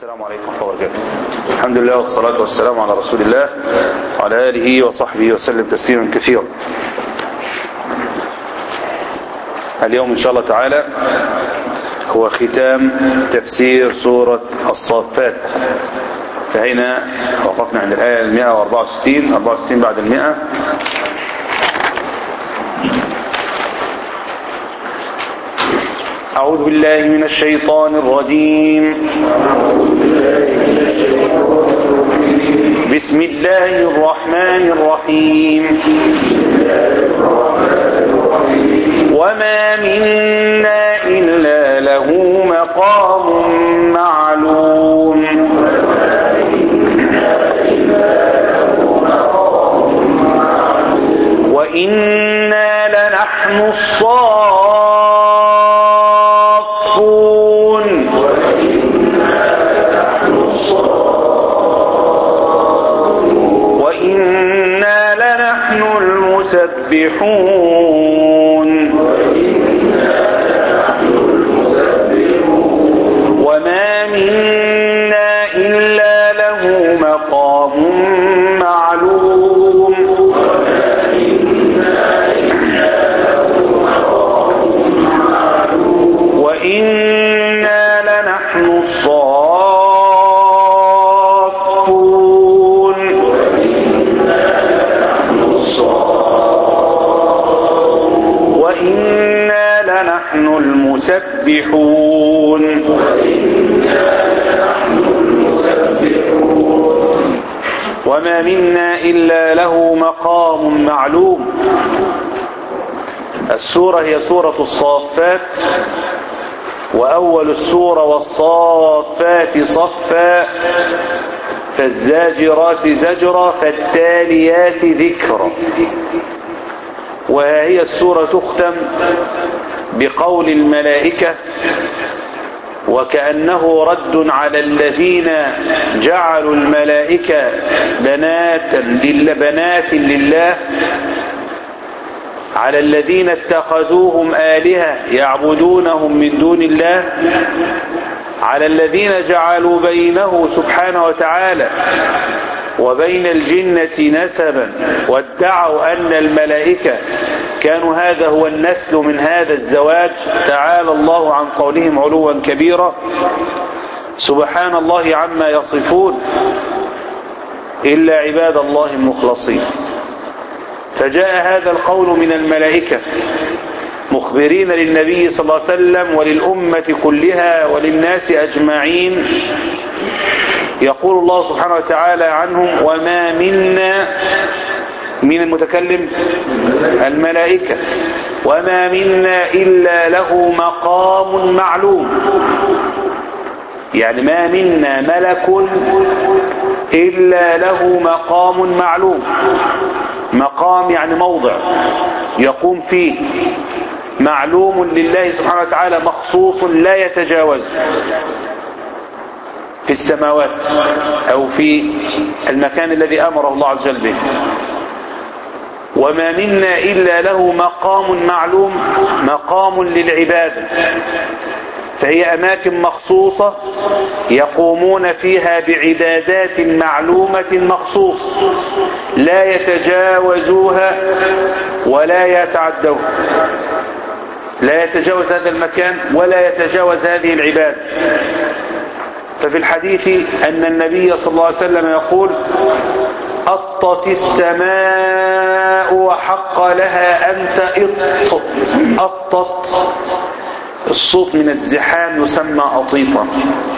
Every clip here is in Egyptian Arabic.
السلام عليكم ورحمة الله وبركاته الحمد لله والصلاة والسلام على رسول الله وعلى آله وصحبه وسلم تسليما كثيرا اليوم إن شاء الله تعالى هو ختام تفسير سورة الصافات فهنا وقفنا عند الآية المئة واربعة وستين أربعة وستين بعد المئة أعوذ بالله من الشيطان الرجيم بسم الله الرحمن الرحيم وما منا إلا له مقام معلوم وإنا لنحن الصافون وإنا لنحن المسبحون وما منا إلا له مقام معلوم وإنا لنحن الصافون وإنا لنحن المسبحون وما منا إلا له مقام معلوم السورة هي سورة الصافات وأول السورة والصافات صفا فالزاجرات زجرا فالتاليات ذكرا وهي السورة تختم بقول الملائكة وكأنه رد على الذين جعلوا الملائكة بناتا لله بنات لله على الذين اتخذوهم آلهة يعبدونهم من دون الله على الذين جعلوا بينه سبحانه وتعالى وبين الجنة نسبا وادعوا أن الملائكة كانوا هذا هو النسل من هذا الزواج تعالى الله عن قولهم علوا كبيرا سبحان الله عما يصفون إلا عباد الله المخلصين فجاء هذا القول من الملائكة مخبرين للنبي صلى الله عليه وسلم وللأمة كلها وللناس أجمعين يقول الله سبحانه وتعالى عنهم وما منا من المتكلم الملائكة وما منا إلا له مقام معلوم يعني ما منا ملك إلا له مقام معلوم مقام يعني موضع يقوم فيه معلوم لله سبحانه وتعالى مخصوص لا يتجاوز في السماوات أو في المكان الذي أمره الله عز وجل به وما منا إلا له مقام معلوم مقام للعبادة فهي أماكن مخصوصة يقومون فيها بعبادات معلومة مخصوصة لا يتجاوزوها ولا يتعدوها لا يتجاوز هذا المكان ولا يتجاوز هذه العبادة ففي الحديث أن النبي صلى الله عليه وسلم يقول أطت السماء وحق لها أن تئط أطت الصوت من الزحام يسمى أطيطا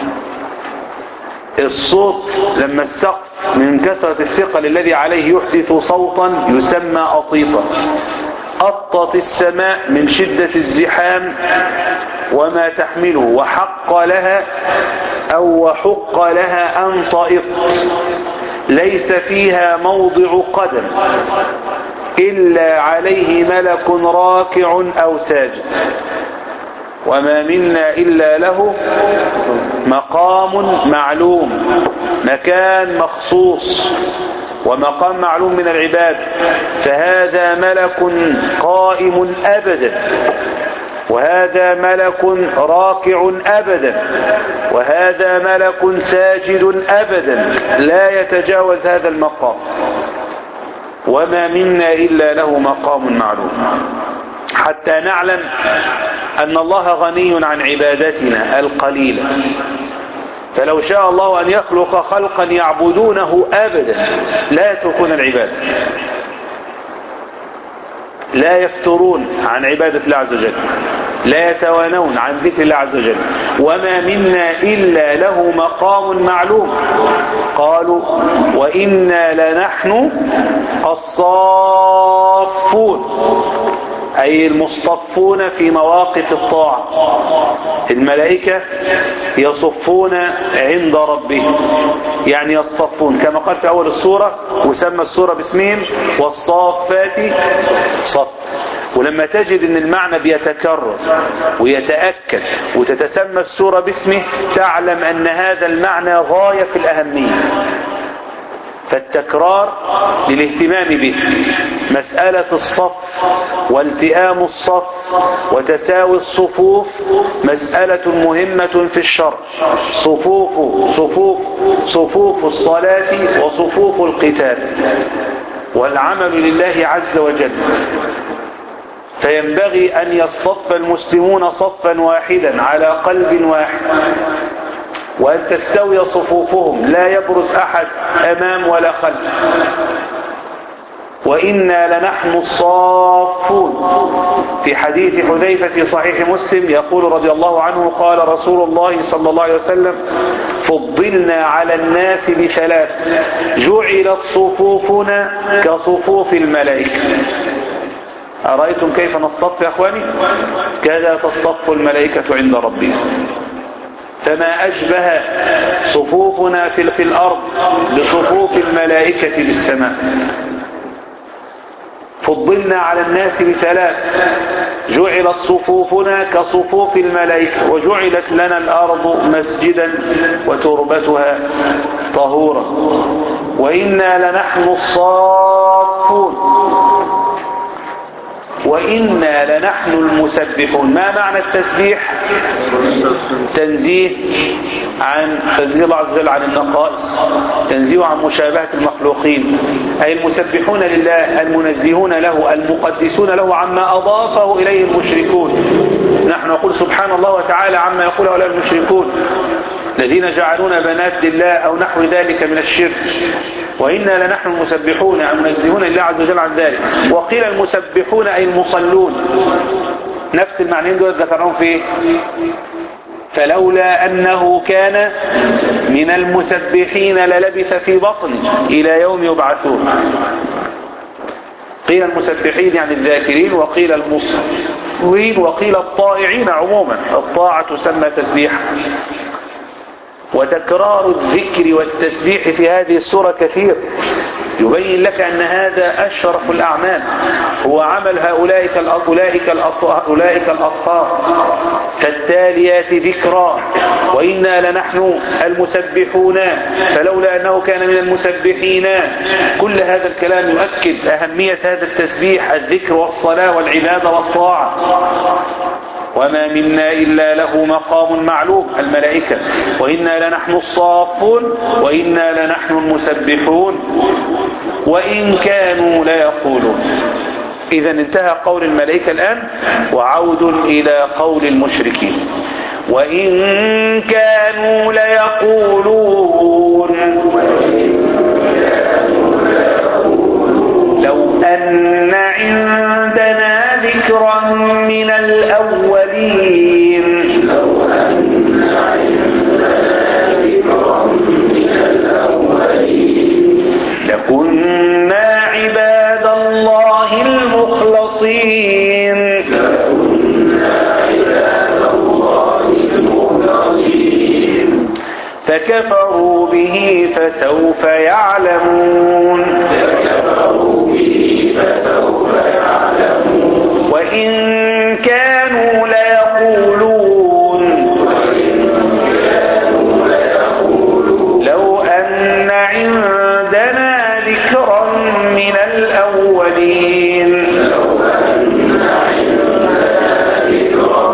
الصوت لما السقف من كثرة الثقل الذي عليه يحدث صوتا يسمى أطيطا أطت السماء من شدة الزحام وما تحمله وحق لها أو وحق لها أن طئط ليس فيها موضع قدم إلا عليه ملك راكع أو ساجد وما منا إلا له مقام معلوم مكان مخصوص ومقام معلوم من العباد فهذا ملك قائم أبدا وهذا ملك راكع أبدا وهذا ملك ساجد أبدا لا يتجاوز هذا المقام وما منا إلا له مقام معلوم حتى نعلم أن الله غني عن عبادتنا القليلة فلو شاء الله أن يخلق خلقا يعبدونه أبدا لا يتركون العبادة لا يفترون عن عبادة الله عز وجل لا يتوانون عن ذكر الله عز وجل وما منا إلا له مقام معلوم قالوا وإنا لنحن الصافون أي المصطفون في مواقف الطاعة الملائكة يصفون عند ربهم يعني يصطفون كما قال في أول السورة وسمى السورة باسمهم والصافات صف ولما تجد ان المعنى بيتكرر ويتأكد وتتسمى السورة باسمه تعلم ان هذا المعنى غاية في الأهمية فالتكرار للاهتمام به مسألة الصف والتئام الصف وتساوي الصفوف مسألة مهمة في الشرع صفوف صفوف صفوف الصلاة وصفوف القتال والعمل لله عز وجل فينبغي أن يصطف المسلمون صفا واحدا على قلب واحد وأن تستوي صفوفهم لا يبرز أحد أمام ولا خلف وإنا لنحن الصافون في حديث حذيفة في صحيح مسلم يقول رضي الله عنه قال رسول الله صلى الله عليه وسلم فضلنا على الناس بثلاث جعلت صفوفنا كصفوف الملائكة أرأيتم كيف نصطف يا أخواني كذا تصطف الملائكة عند ربهم فما أشبه صفوفنا في, في الأرض بصفوف الملائكة بالسماء فضلنا على الناس بثلاث جعلت صفوفنا كصفوف الملائكة وجعلت لنا الأرض مسجدا وتربتها طهورا وإنا لنحن الصافون وإنا لنحن المسبحون ما معنى التسبيح تنزيه عن تنزيه الله عز وجل عن النقائص تنزيه عن مشابهة المخلوقين أي المسبحون لله المنزهون له المقدسون له عما أضافه إليه المشركون نحن نقول سبحان الله وتعالى عما يقول هؤلاء المشركون الذين جعلون بنات لله أو نحو ذلك من الشرك وإنا لنحن المسبحون المنزهون لله عز وجل عن ذلك وقيل المسبحون أي المصلون نفس المعنيين دول ذكرهم في فلولا أنه كان من المسبحين للبث في بطنه إلى يوم يبعثون قيل المسبحين يعني الذاكرين وقيل المصلين وقيل الطائعين عموما الطاعة تسمى تسبيحا وتكرار الذكر والتسبيح في هذه السورة كثير يبين لك أن هذا أشرف الأعمال هو عمل هؤلاء أولئك أولئك الأطهار فالتاليات ذكرى وإنا لنحن المسبحون فلولا أنه كان من المسبحين كل هذا الكلام يؤكد أهمية هذا التسبيح الذكر والصلاة والعبادة والطاعة وما منا إلا له مقام معلوم الملائكة وإنا لنحن الصافون وإنا لنحن المسبحون وإن كانوا ليقولون إذا انتهى قول الملائكة الآن وعود إلى قول المشركين وإن كانوا ليقولون لو أن عندنا ذكرا من الأولين لكنا عباد الله المخلصين فكفروا به فسوف يعلمون وإن كانوا ليقولون لو أن عندنا ذكرا من الأولين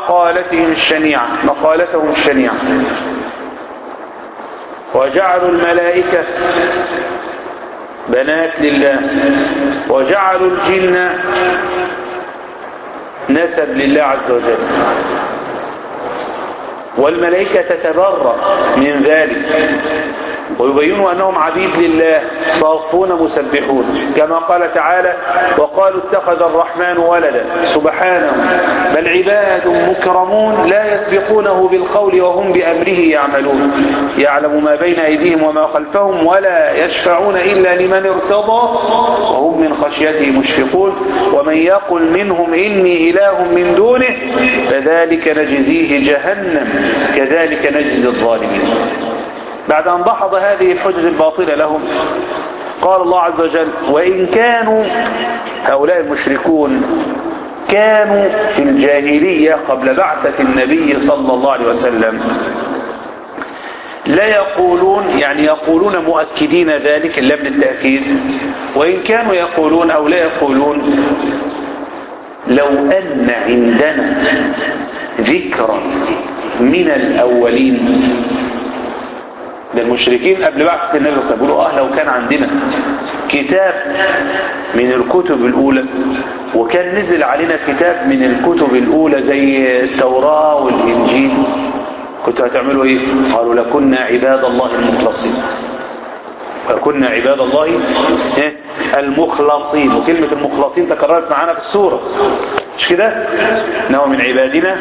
مقالتهم الشنيعة مقالتهم الشنيعة وجعلوا الملائكة بنات لله وجعلوا الجن نسب لله عز وجل والملائكة تتبرأ من ذلك ويبينوا أنهم عبيد لله صافون مسبحون كما قال تعالى وقالوا اتخذ الرحمن ولدا سبحانه بل عباد مكرمون لا يسبقونه بالقول وهم بأمره يعملون يعلم ما بين أيديهم وما خلفهم ولا يشفعون إلا لمن ارتضى وهم من خشيته مشفقون ومن يقل منهم إني إله من دونه فذلك نجزيه جهنم كذلك نجزي الظالمين بعد أن دحض هذه الحجج الباطلة لهم قال الله عز وجل وإن كانوا هؤلاء المشركون كانوا في الجاهلية قبل بعثة النبي صلى الله عليه وسلم لا يقولون يعني يقولون مؤكدين ذلك إلا من التأكيد وإن كانوا يقولون أو لا يقولون لو أن عندنا ذكرا من الأولين ده المشركين قبل بعثة النبي صلى الله عليه وسلم بيقولوا اه لو كان عندنا كتاب من الكتب الأولى وكان نزل علينا كتاب من الكتب الأولى زي التوراة والإنجيل كنتوا هتعملوا ايه قالوا لكنا عباد الله المخلصين وكنا عباد الله المخلصين وكلمة المخلصين تكررت معانا في السورة مش كده انه من عبادنا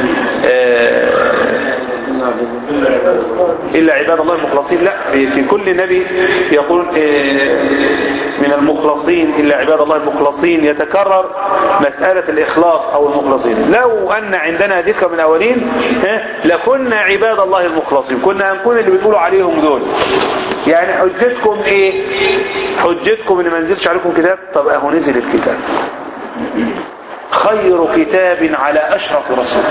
إلا عباد الله المخلصين لا في, في كل نبي يقول من المخلصين إلا عباد الله المخلصين يتكرر مسألة الإخلاص أو المخلصين لو أن عندنا ذكر من الأولين لكنا عباد الله المخلصين كنا هنكون اللي بتقولوا عليهم دول يعني حجتكم ايه حجتكم ان ما نزلش عليكم كتاب طب اهو نزل الكتاب خير كتاب على اشرف رسول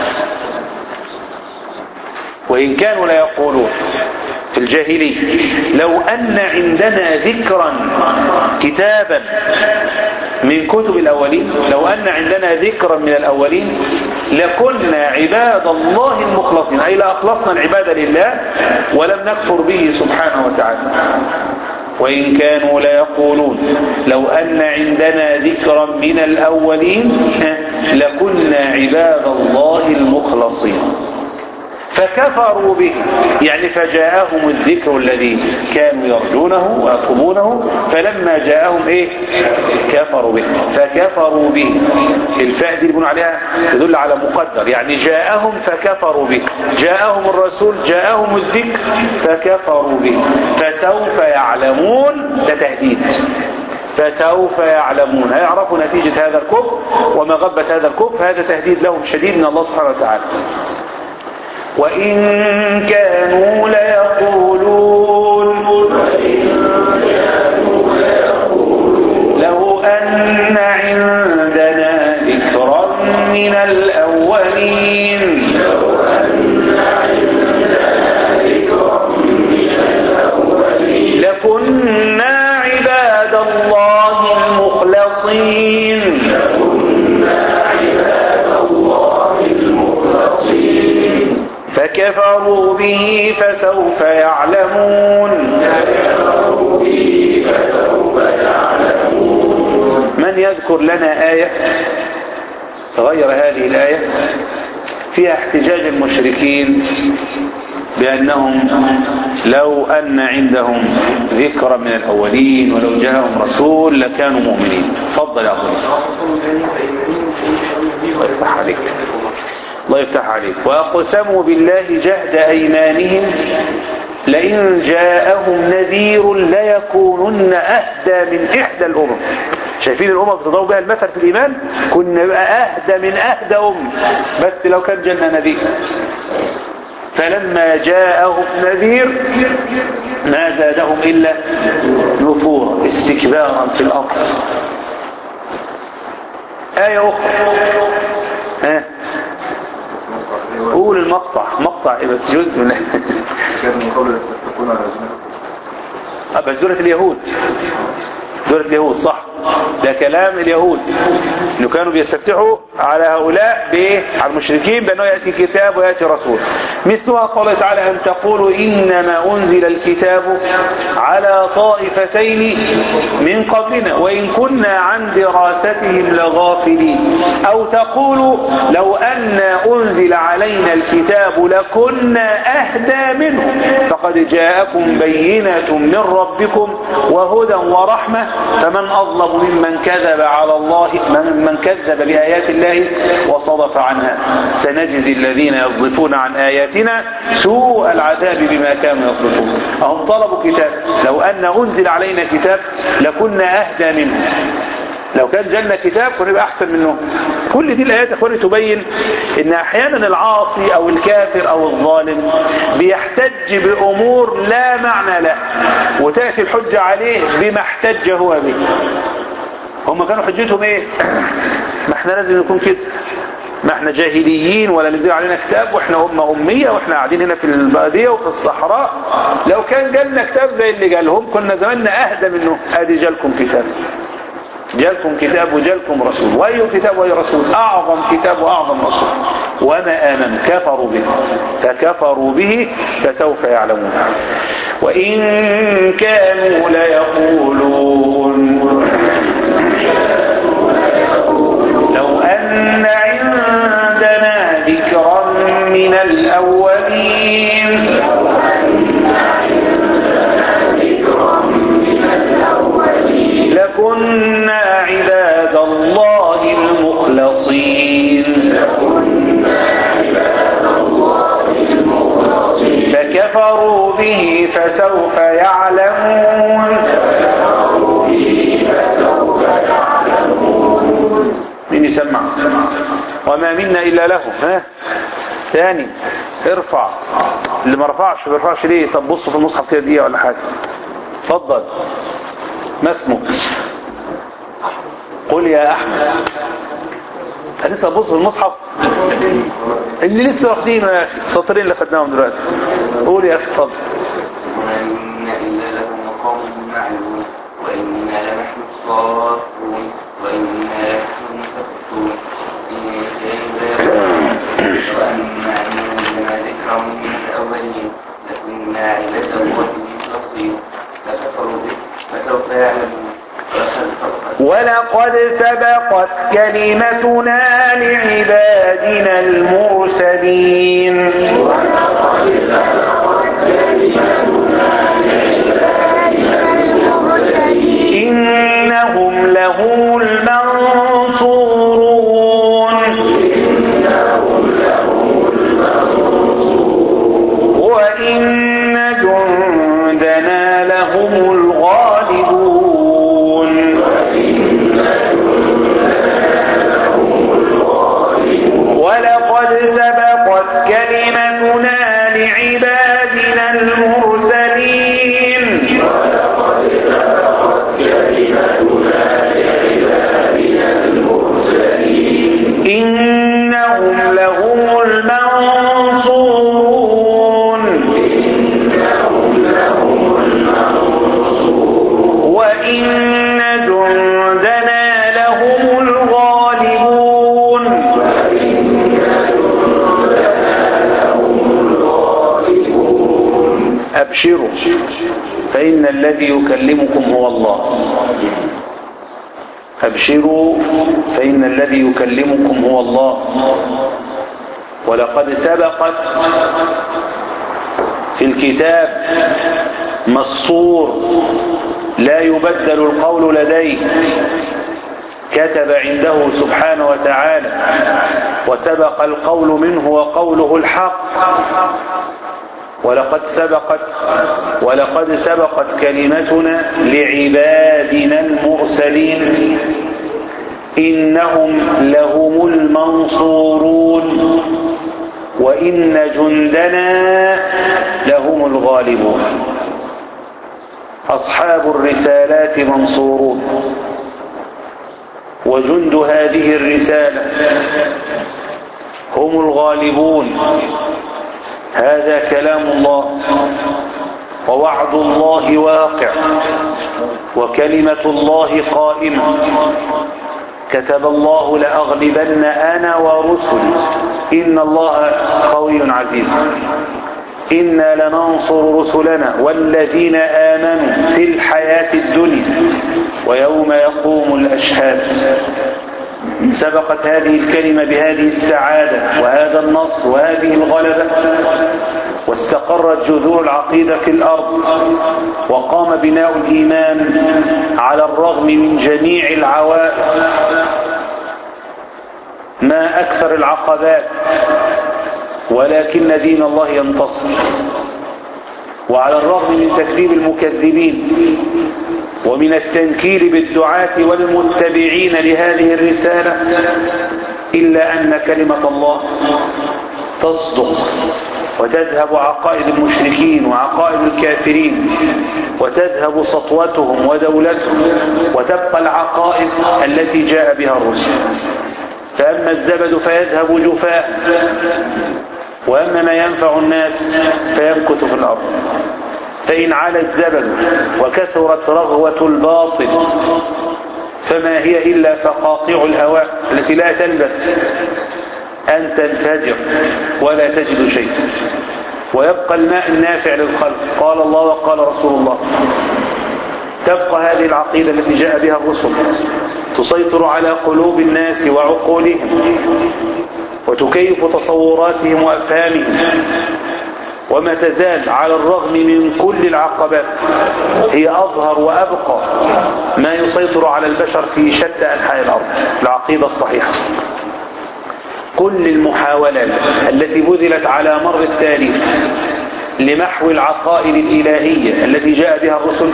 وإن كانوا لا يقولون في الجاهلية لو أن عندنا ذكرا كتابا من كتب الأولين لو أن عندنا ذكرا من الأولين لكنا عباد الله المخلصين أي لأخلصنا العبادة لله ولم نكفر به سبحانه وتعالى وإن كانوا لا يقولون لو أن عندنا ذكرا من الأولين لكنا عباد الله المخلصين فكفروا به يعني فجاءهم الذكر الذي كانوا يرجونه ويطلبونه فلما جاءهم ايه كفروا به فكفروا به الفاء دي اللي عليها تدل على مقدر يعني جاءهم فكفروا به جاءهم الرسول جاءهم الذكر فكفروا به فسوف يعلمون ده تهديد فسوف يعلمون هيعرفوا نتيجة هذا الكفر ومغبة هذا الكفر هذا تهديد لهم شديد من الله سبحانه وتعالى وإن كانوا ليقولون لو أن عندنا ذكرا من الأولين لكنا عباد الله المخلصين فكفروا به فسوف يعلمون من يذكر لنا آية غير هذه الآية فيها احتجاج المشركين بأنهم لو أن عندهم ذكرا من الأولين ولو جاءهم رسول لكانوا مؤمنين تفضل يا أخوي الله يفتح عليك الله يفتح عليك وأقسموا بالله جهد أيمانهم لئن جاءهم نذير ليكونن أهدى من إحدى الأمم شايفين الأمم بتضرب بها المثل في الإيمان كنا بقى أهدى من أهدى أم بس لو كان جنة نذير فلما جاءهم نذير ما زادهم إلا نفورا استكبارا في الأرض آية أخرى ها قول المقطع مقطع بس جزء من كان من قبل تكون على بس دولة اليهود دولة اليهود صح ده كلام اليهود انه كانوا بيستفتحوا على هؤلاء بايه على المشركين بانه ياتي كتاب وياتي رسول مثلها قال تعالى ان تقولوا انما انزل الكتاب على طائفتين من قبلنا وان كنا عن دراستهم لغافلين او تقولوا لو ان انزل علينا الكتاب لكنا اهدى منه فقد جاءكم بينه من ربكم وهدى ورحمه فمن اظلم ممن كذب على الله من, من كذب بايات الله وصدف عنها سنجزي الذين يصدفون عن اياتنا سوء العذاب بما كانوا يصدفون اهم طلبوا كتاب لو ان انزل علينا كتاب لكنا اهدى منه لو كان جالنا كتاب كنا نبقى احسن منه كل دي الايات اخواني تبين ان احيانا العاصي او الكافر او الظالم بيحتج بامور لا معنى له وتاتي الحجه عليه بما احتج هو به هم كانوا حجتهم ايه ما احنا لازم نكون كده ما احنا جاهليين ولا نزل علينا كتاب واحنا أمة أمية واحنا قاعدين هنا في البادية وفي الصحراء لو كان جالنا كتاب زي اللي جالهم كنا زماننا أهدى منه ادي جالكم كتاب جالكم كتاب وجالكم رسول وأي كتاب وأي رسول أعظم كتاب وأعظم رسول وما آمن كفروا به فكفروا به فسوف يعلمون وإن كانوا ليقولون لو أن عندنا ذكرا من الأولين لكنا عباد الله المخلصين فكفروا به فسوف يعلمون مين يسمع وما منا إلا له ها ثاني ارفع اللي ما رفعش ما بيرفعش ليه طب بصوا في المصحف كده دقيقه ولا حاجه اتفضل ما اسمك قل يا احمد أنا لسه ابص في المصحف اللي لسه واخدينه يا اخي السطرين اللي خدناهم دلوقتي قول يا اخي اتفضل وما منا إلا له مقام معلوم وإنا لنحن الصافون وإنا لنحن المسبحون إن شيء لا لو أن عندنا ذكرا من الأولين لكنا عباد الله المخلصين فكفروا به فسوف يعلمون ولقد ولقد سبقت سبقت كلمتنا لعبادنا المرسلين إنهم لهم المنصورون وإن جندنا لهم الغالبون ولقد سبقت كلمتنا لعبادنا المرسلين إنهم لهم المنصورون وإن جندنا لهم الغالبون أبشروا فإن الذي يكلمكم هو الله أبشروا فإن الذي يكلمكم هو الله ولقد سبقت في الكتاب مسطور لا يبدل القول لديه كتب عنده سبحانه وتعالى وسبق القول منه وقوله الحق ولقد سبقت ولقد سبقت كلمتنا لعبادنا المرسلين إنهم لهم المنصورون وإن جندنا لهم الغالبون أصحاب الرسالات منصورون وجند هذه الرسالة هم الغالبون هذا كلام الله ووعد الله واقع وكلمة الله قائمة كتب الله لأغلبن أنا ورسلي إن الله قوي عزيز إنا لننصر رسلنا والذين آمنوا في الحياة الدنيا ويوم يقوم الأشهاد سبقت هذه الكلمة بهذه السعادة وهذا النص وهذه الغلبة واستقرت جذور العقيدة في الأرض وقام بناء الإيمان على الرغم من جميع العوائق ما أكثر العقبات ولكن دين الله ينتصر وعلى الرغم من تكذيب المكذبين ومن التنكيل بالدعاة والمتبعين لهذه الرسالة إلا أن كلمة الله تصدق وتذهب عقائد المشركين وعقائد الكافرين وتذهب سطوتهم ودولتهم وتبقى العقائد التي جاء بها الرسل فأما الزبد فيذهب جفاء وأما ما ينفع الناس فيمكث في الأرض فإن على الزبد وكثرت رغوة الباطل فما هي إلا فقاطع الهواء التي لا تلبث أن تنفجر ولا تجد شيء ويبقى الماء النافع للخلق قال الله وقال رسول الله تبقى هذه العقيدة التي جاء بها الرسل تسيطر على قلوب الناس وعقولهم وتكيف تصوراتهم وأفهامهم وما تزال على الرغم من كل العقبات هي أظهر وأبقى ما يسيطر على البشر في شتى أنحاء الأرض العقيدة الصحيحة كل المحاولات التي بذلت على مر التاريخ لمحو العقائد الإلهية التي جاء بها الرسل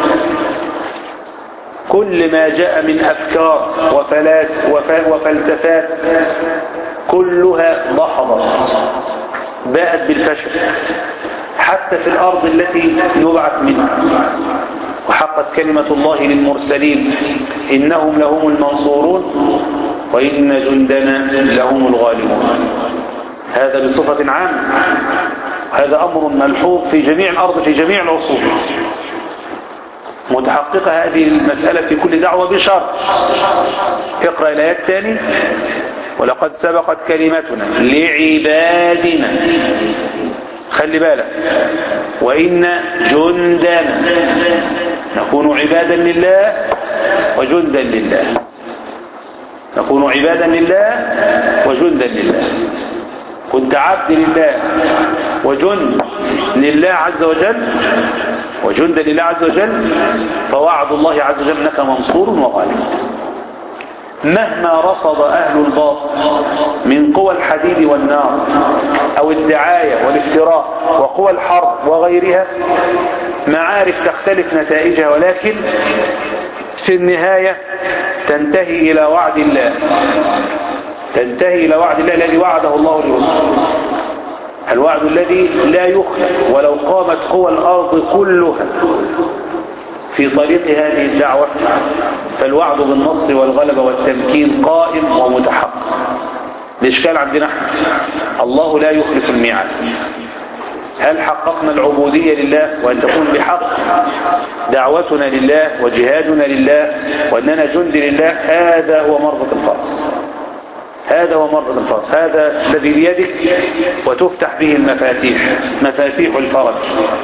كل ما جاء من أفكار وفلاس وفلسفات كلها ضحضت باءت بالفشل حتى في الأرض التي نبعث منها وحقت كلمة الله للمرسلين إنهم لهم المنصورون وإن جندنا لهم الغالبون هذا بصفة عامة هذا أمر ملحوظ في جميع الأرض في جميع العصور متحققة هذه المسألة في كل دعوة بشرط اقرأ الآيات الثاني ولقد سبقت كلمتنا لعبادنا خلي بالك وإن جندنا نكون عبادا لله وجندا لله نكون عبادا لله وجندا لله كنت عبد لله وجند لله عز وجل وجندا لله عز وجل فوعد الله عز وجل انك منصور وغالب مهما رصد أهل الباطل من قوى الحديد والنار أو الدعاية والافتراء وقوى الحرب وغيرها معارك تختلف نتائجها ولكن في النهاية تنتهي إلى وعد الله تنتهي إلى وعد الله الذي وعده الله لرسله الوعد الذي لا يخلف ولو قامت قوى الأرض كلها في طريق هذه الدعوة فالوعد بالنص والغلبة والتمكين قائم ومتحقق الإشكال عندنا احنا الله لا يخلف الميعاد هل حققنا العبودية لله وأن تكون بحق دعوتنا لله وجهادنا لله وأننا جند لله هذا هو مربط الفرس هذا هو مربط الفرس هذا الذي بيدك وتفتح به المفاتيح مفاتيح الفرج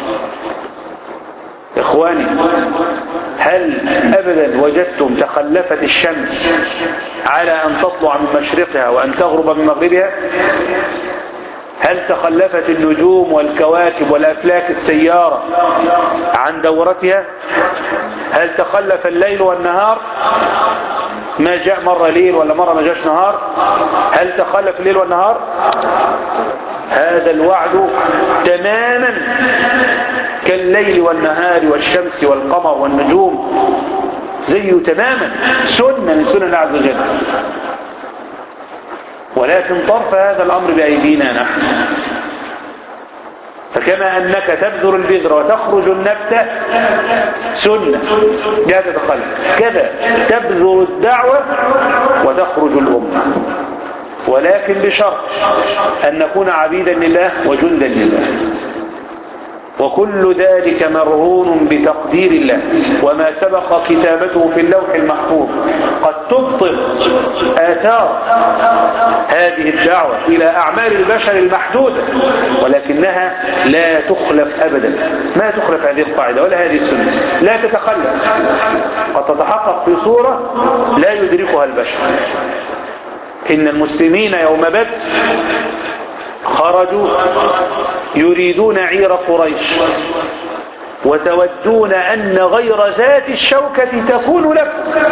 إخواني هل أبدا وجدتم تخلفت الشمس على أن تطلع من مشرقها وأن تغرب من مغربها هل تخلفت النجوم والكواكب والأفلاك السيارة عن دورتها هل تخلف الليل والنهار ما جاء مرة ليل ولا مرة ما جاش نهار هل تخلف الليل والنهار هذا الوعد تماما كالليل والنهار والشمس والقمر والنجوم زيه تماما سنة من سنن الله عز وجل ولكن طرف هذا الأمر بأيدينا نحن فكما أنك تبذر البذرة وتخرج النبتة سنة لا تتخلف كذا تبذر الدعوة وتخرج الأمة ولكن بشرط أن نكون عبيدا لله وجندا لله وكل ذلك مرهون بتقدير الله وما سبق كتابته في اللوح المحفوظ قد تبطل آثار هذه الدعوة إلى أعمال البشر المحدودة ولكنها لا تخلف أبدا ما تخلف هذه القاعدة ولا هذه السنة لا تتخلف قد تتحقق في صورة لا يدركها البشر إن المسلمين يوم بدر خرجوا يريدون عير قريش وتودون أن غير ذات الشوكة تكون لكم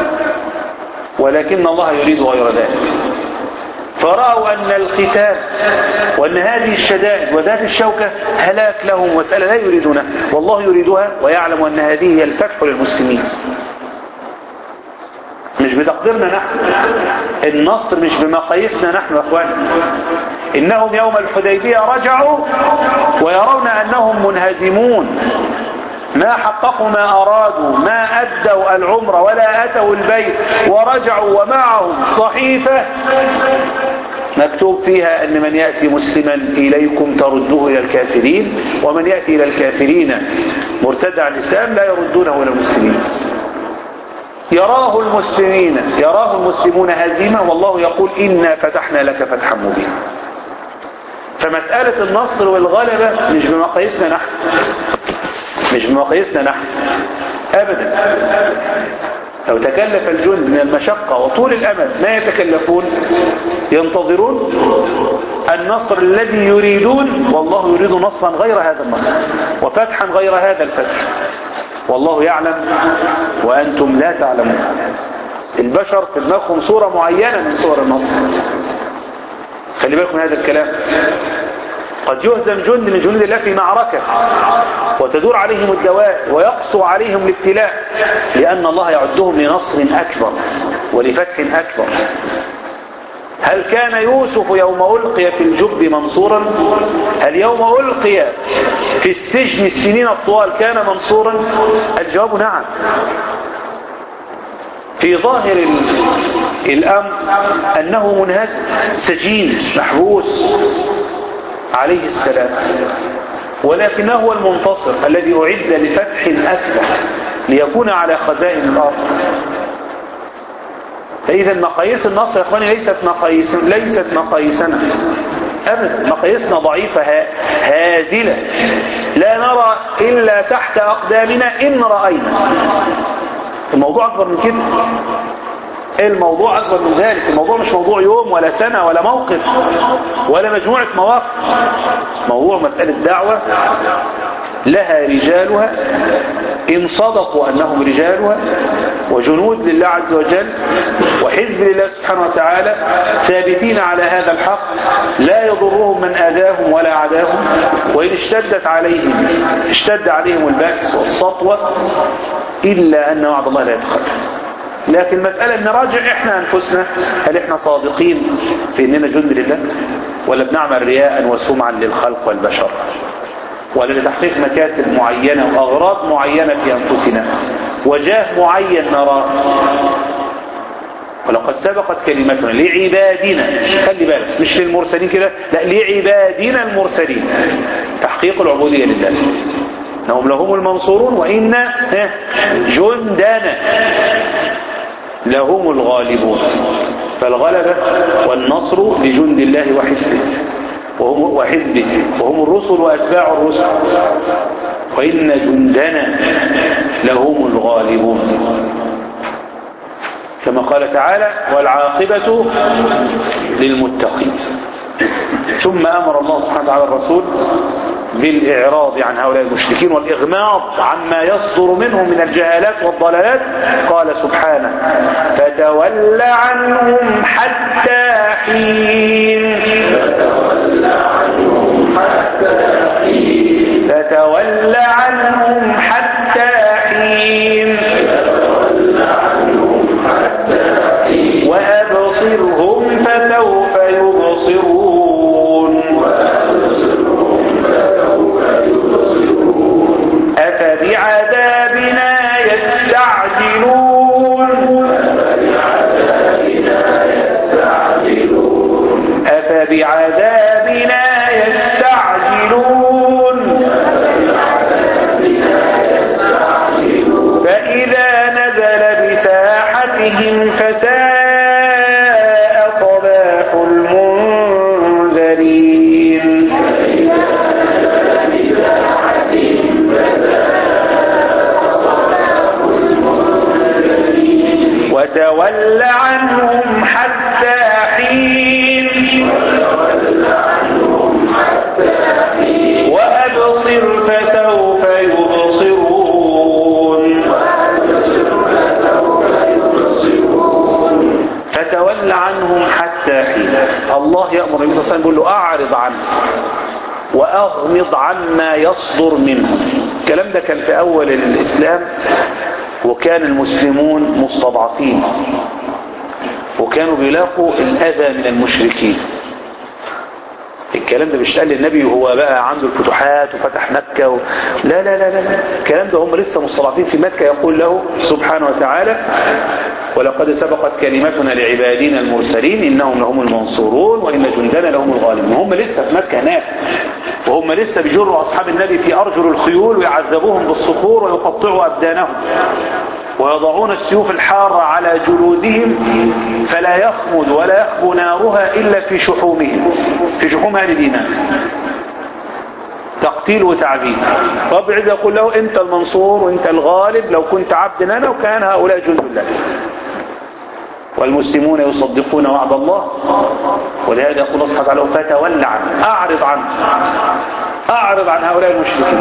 ولكن الله يريد غير ذلك فرأوا أن القتال وأن هذه الشدائد وذات الشوكة هلاك لهم وسألة لا يريدونها والله يريدها ويعلم أن هذه هي الفتح للمسلمين مش بتقديرنا نحن النصر مش بمقاييسنا نحن يا اخواني انهم يوم الحديبية رجعوا ويرون انهم منهزمون ما حققوا ما ارادوا ما ادوا العمر ولا اتوا البيت ورجعوا ومعهم صحيفة مكتوب فيها ان من يأتي مسلما اليكم تردوه الى الكافرين ومن يأتي الى الكافرين مرتد عن الاسلام لا يردونه الى المسلمين يراه المسلمين يراه المسلمون هزيمة والله يقول إنا فتحنا لك فتحا مبينا فمسألة النصر والغلبة مش بمقاييسنا نحن مش بمقاييسنا نحن أبدا لو تكلف الجند من المشقة وطول الأمل ما يتكلفون ينتظرون النصر الذي يريدون والله يريد نصرا غير هذا النصر وفتحا غير هذا الفتح والله يعلم وأنتم لا تعلمون البشر في دماغهم صورة معينة من صور النصر خلي بالكم من هذا الكلام قد يهزم جند من جنود الله في معركة وتدور عليهم الدواء ويقصو عليهم الابتلاء لأن الله يعدهم لنصر أكبر ولفتح أكبر هل كان يوسف يوم ألقي في الجب منصورا هل يوم ألقي في السجن السنين الطوال كان منصورا الجواب نعم في ظاهر الأمر أنه منهز سجين محبوس عليه السلام ولكنه هو المنتصر الذي أعد لفتح أكبر ليكون على خزائن الأرض فإذا مقاييس النصر يا إخواني ليست مقاييس ليست مقاييسنا أبدا مقاييسنا ضعيفة هازلة لا نرى إلا تحت أقدامنا إن رأينا الموضوع أكبر من كده الموضوع أكبر من ذلك الموضوع مش موضوع يوم ولا سنة ولا موقف ولا مجموعة مواقف موضوع مسألة دعوة لها رجالها إن صدقوا أنهم رجالها وجنود لله عز وجل وحزب لله سبحانه وتعالى ثابتين على هذا الحق لا يضرهم من آذاهم ولا عداهم وإن اشتدت عليهم اشتد عليهم البأس والسطوة إلا أن وعد الله لا يتخلف لكن مسألة نراجع احنا انفسنا هل احنا صادقين في اننا جند لله ولا بنعمل رياء وسمعا للخلق والبشر ولا لتحقيق مكاسب معينة واغراض معينة في انفسنا وجاه معين نراه ولقد سبقت كلمتنا لعبادنا خلي بالك مش للمرسلين كده لا لعبادنا المرسلين تحقيق العبودية لله انهم لهم المنصورون وإن جندنا لهم الغالبون فالغلبة والنصر لجند الله وحزبه وهم وحزبه وهم الرسل وأتباع الرسل وإن جندنا لهم الغالبون كما قال تعالى والعاقبة للمتقين ثم أمر الله سبحانه وتعالى الرسول بالإعراض عن هؤلاء المشركين والإغماض عما يصدر منهم من الجهالات والضلالات قال سبحانه فتول عنهم حتى حين فتول عنهم حتى حين وأبصرهم فسوف يبصرون أفبعذابنا يستعجلون أفبعذابنا يستعجلون فتول عنهم حتى حين وأبصر فسوف يبصرون فتول عنهم حتى حين الله يأمر النبي صلى الله عليه وسلم يقول له أعرض عنه وأغمض عما يصدر منهم الكلام ده كان في أول الإسلام وكان المسلمون مستضعفين وكانوا بيلاقوا الأذى من المشركين الكلام ده مش قال للنبي وهو بقى عنده الفتوحات وفتح مكة و... لا لا لا لا لا الكلام ده هم لسه مستضعفين في مكة يقول له سبحانه وتعالى ولقد سبقت كلمتنا لعبادنا المرسلين إنهم لهم المنصورون وإن جندنا لهم الغالبون هم لسه في مكة هناك وهم لسه بيجروا أصحاب النبي في أرجل الخيول ويعذبوهم بالصخور ويقطعوا أبدانهم ويضعون السيوف الحارة على جلودهم فلا يخمد ولا يخبو نارها إلا في شحومهم في شحوم أهل الإيمان تقتيل وتعذيب رب العزة يقول له أنت المنصور وأنت الغالب لو كنت عبدا أنا وكان هؤلاء جند الله والمسلمون يصدقون وعد الله ولهذا يقول الله سبحانه وتعالى فتول عنه أعرض عنه أعرض عن هؤلاء المشركين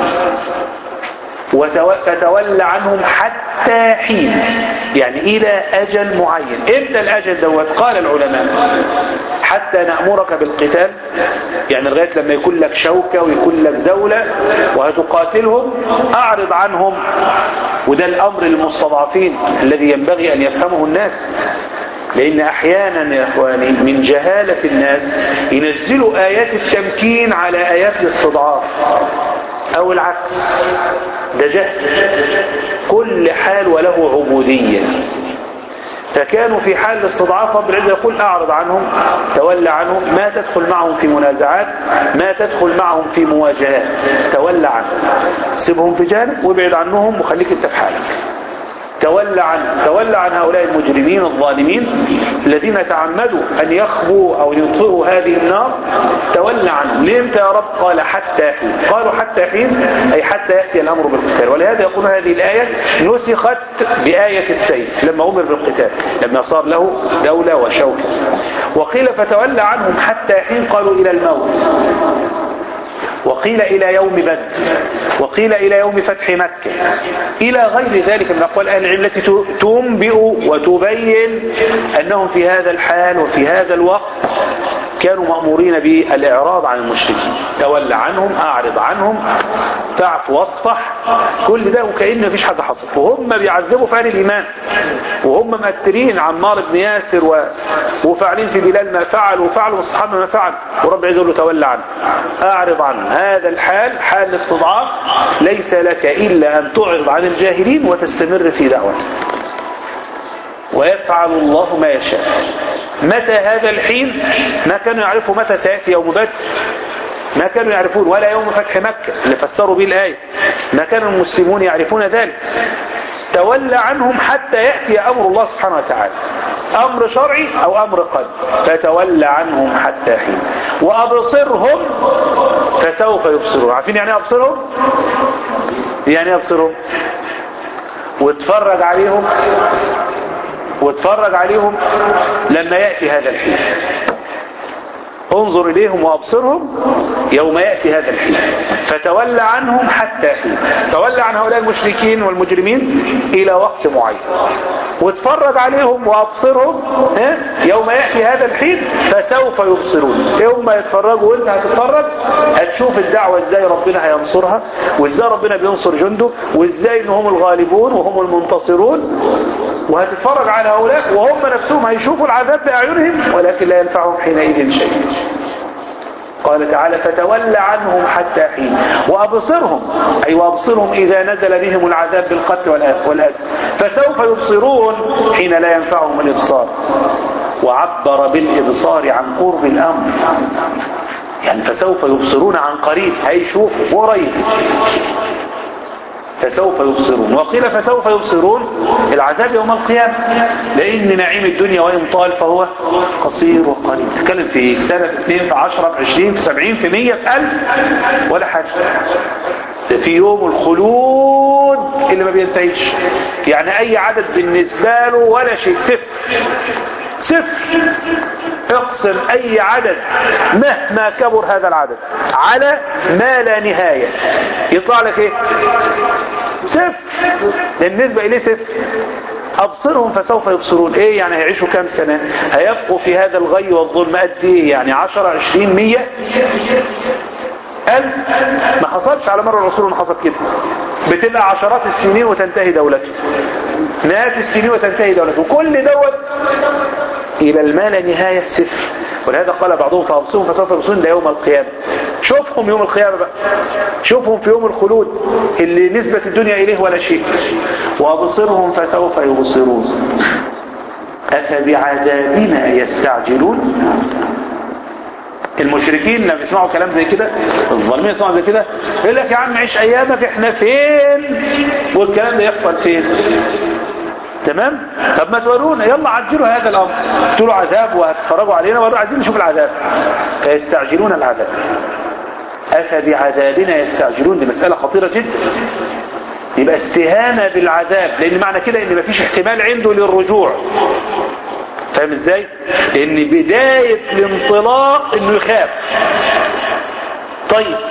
فتول عنهم حتى حين يعني إلى أجل معين إمتى الأجل دوت قال العلماء حتى نأمرك بالقتال يعني لغاية لما يكون لك شوكة ويكون لك دولة وهتقاتلهم أعرض عنهم وده الأمر للمستضعفين الذي ينبغي أن يفهمه الناس لأن أحيانا يا إخواني من جهالة الناس ينزلوا آيات التمكين على آيات الاستضعاف أو العكس ده جهل كل حال وله عبودية فكانوا في حال الاستضعاف رب العزة يقول أعرض عنهم تولى عنهم ما تدخل معهم في منازعات ما تدخل معهم في مواجهات تولى عنهم سيبهم في جانب وابعد عنهم وخليك انت في حالك تولى عن تولى عن هؤلاء المجرمين الظالمين الذين تعمدوا أن يخبوا أو يطفئوا هذه النار تولى عنهم ليه يا رب قال حتى حين قالوا حتى حين أي حتى يأتي الأمر بالقتال ولهذا يقول هذه الآية نسخت بآية السيف لما أمر بالقتال لما صار له دولة وشوكة وقيل فتولى عنهم حتى حين قالوا إلى الموت وقيل إلى يوم بدر وقيل إلى يوم فتح مكة إلى غير ذلك من أقوال أهل العلم التي تنبئ وتبين أنهم في هذا الحال وفي هذا الوقت كانوا مأمورين بالإعراض عن المشركين تولى عنهم أعرض عنهم تعف واصفح كل ده وكأن مفيش حاجة حصل وهم بيعذبوا في أهل الإيمان وهم مأثرين عمار بن ياسر و... وفاعلين في بلال ما فعل وفعلوا الصحابة ما فعل ورب عز وجل تولى عنه أعرض عنه هذا الحال حال الاستضعاف ليس لك إلا أن تعرض عن الجاهلين وتستمر في دعوتك ويفعل الله ما يشاء متى هذا الحين ما كانوا يعرفوا متى سيأتي يوم بدر ما كانوا يعرفون ولا يوم فتح مكة اللي فسروا به الآية ما كان المسلمون يعرفون ذلك تولى عنهم حتى يأتي أمر الله سبحانه وتعالى أمر شرعي أو أمر قدر فتولى عنهم حتى حين وأبصرهم فسوف يبصرون عارفين يعني أبصرهم يعني أبصرهم واتفرج عليهم واتفرج عليهم لما يأتي هذا الحين انظر إليهم وأبصرهم يوم يأتي هذا الحين فتولى عنهم حتى حين تولى عن هؤلاء المشركين والمجرمين إلى وقت معين واتفرج عليهم وأبصرهم يوم يأتي هذا الحين فسوف يبصرون يوم ما يتفرجوا وانت هتتفرج هتشوف الدعوة ازاي ربنا هينصرها وازاي ربنا بينصر جنده وازاي ان هم الغالبون وهم المنتصرون وهتتفرج على هؤلاء وهم نفسهم هيشوفوا العذاب بأعينهم ولكن لا ينفعهم حينئذ شيء قال تعالى فتولى عنهم حتى حين وأبصرهم أي وأبصرهم إذا نزل بهم العذاب بالقتل والأسر فسوف يبصرون حين لا ينفعهم الإبصار وعبر بالإبصار عن قرب الأمر يعني فسوف يبصرون عن قريب هيشوفوا قريب فسوف يبصرون وقيل فسوف يبصرون العذاب يوم القيامة لأن نعيم الدنيا وإن طال فهو قصير وقليل تتكلم في سنة 2 في 10 في 20 في 70 في 100 في 1000 ولا حاجة ده في يوم الخلود اللي ما بينتهيش يعني اي عدد بالنسبة له ولا شيء صفر صفر اقسم اي عدد مهما كبر هذا العدد على ما لا نهاية يطلع لك ايه صفر بالنسبة اليه صفر ابصرهم فسوف يبصرون ايه يعني هيعيشوا كام سنة هيبقوا في هذا الغي والظلم قد ايه يعني عشرة عشرين مية ألف ما حصلش على مر العصور ما حصل كده بتبقى عشرات السنين وتنتهي دولته مئات السنين وتنتهي دولته وكل دوت إلى المال نهاية صفر ولهذا قال بعضهم فأبصرهم فسوف يبصرون ده يوم القيامة شوفهم يوم القيامة بقى شوفهم في يوم الخلود اللي نسبة الدنيا إليه ولا شيء وأبصرهم فسوف يبصرون أفبعذابنا يستعجلون المشركين لما بيسمعوا كلام زي كده الظالمين يسمعوا زي كده يقول لك يا عم عيش ايامك احنا فين والكلام ده يحصل فين تمام طب ما تورونا يلا عجلوا هذا الامر تقولوا عذاب وهتفرجوا علينا وقالوا عايزين نشوف العذاب فيستعجلون العذاب افبعذابنا يستعجلون دي مسألة خطيرة جدا يبقى استهانة بالعذاب لان معنى كده ان مفيش احتمال عنده للرجوع فاهم ازاي لان بداية الانطلاق انه يخاف طيب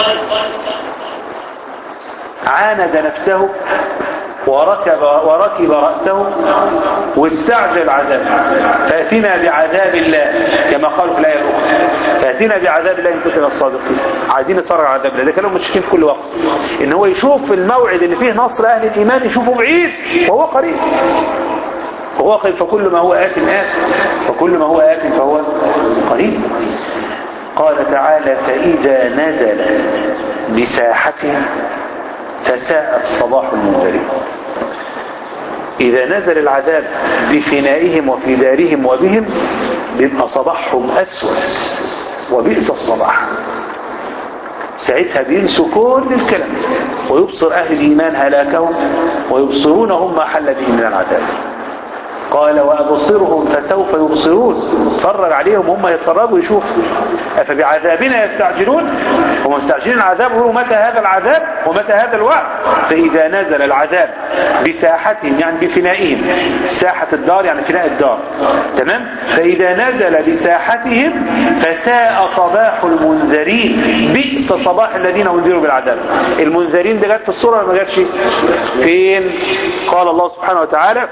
عاند نفسه وركب, وركب رأسه واستعجل عذاب فأتنا بعذاب الله كما قالوا في الآية الأخرى فأتنا بعذاب الله إن كنت من الصادقين عايزين نتفرج على عذاب الله ده كلام المشركين في كل وقت إن هو يشوف الموعد اللي فيه نصر أهل الإيمان يشوفه بعيد وهو قريب وهو قريب فكل ما هو آت آت وكل ما هو آت فهو قريب قال تعالى فإذا نزل بساحتهم فساءت صباح المنذرين إذا نزل العذاب بفنائهم وفي دارهم وبهم بيبقى صباحهم أسود وبئس الصباح ساعتها بينسوا كل الكلام ويبصر أهل الإيمان هلاكهم ويبصرون هم ما حل بهم من العذاب قال وأبصرهم فسوف يبصرون فرج عليهم هم يتفرجوا يشوفوا أفبعذابنا يستعجلون هم مستعجلين العذاب ويقولوا متى هذا العذاب ومتى هذا الوعد فإذا نزل العذاب بساحتهم يعني بفنائهم ساحة الدار يعني فناء الدار تمام فإذا نزل بساحتهم فساء صباح المنذرين بئس صباح الذين انذروا بالعذاب المنذرين ده جت في الصورة ولا ما جاتش فين قال الله سبحانه وتعالى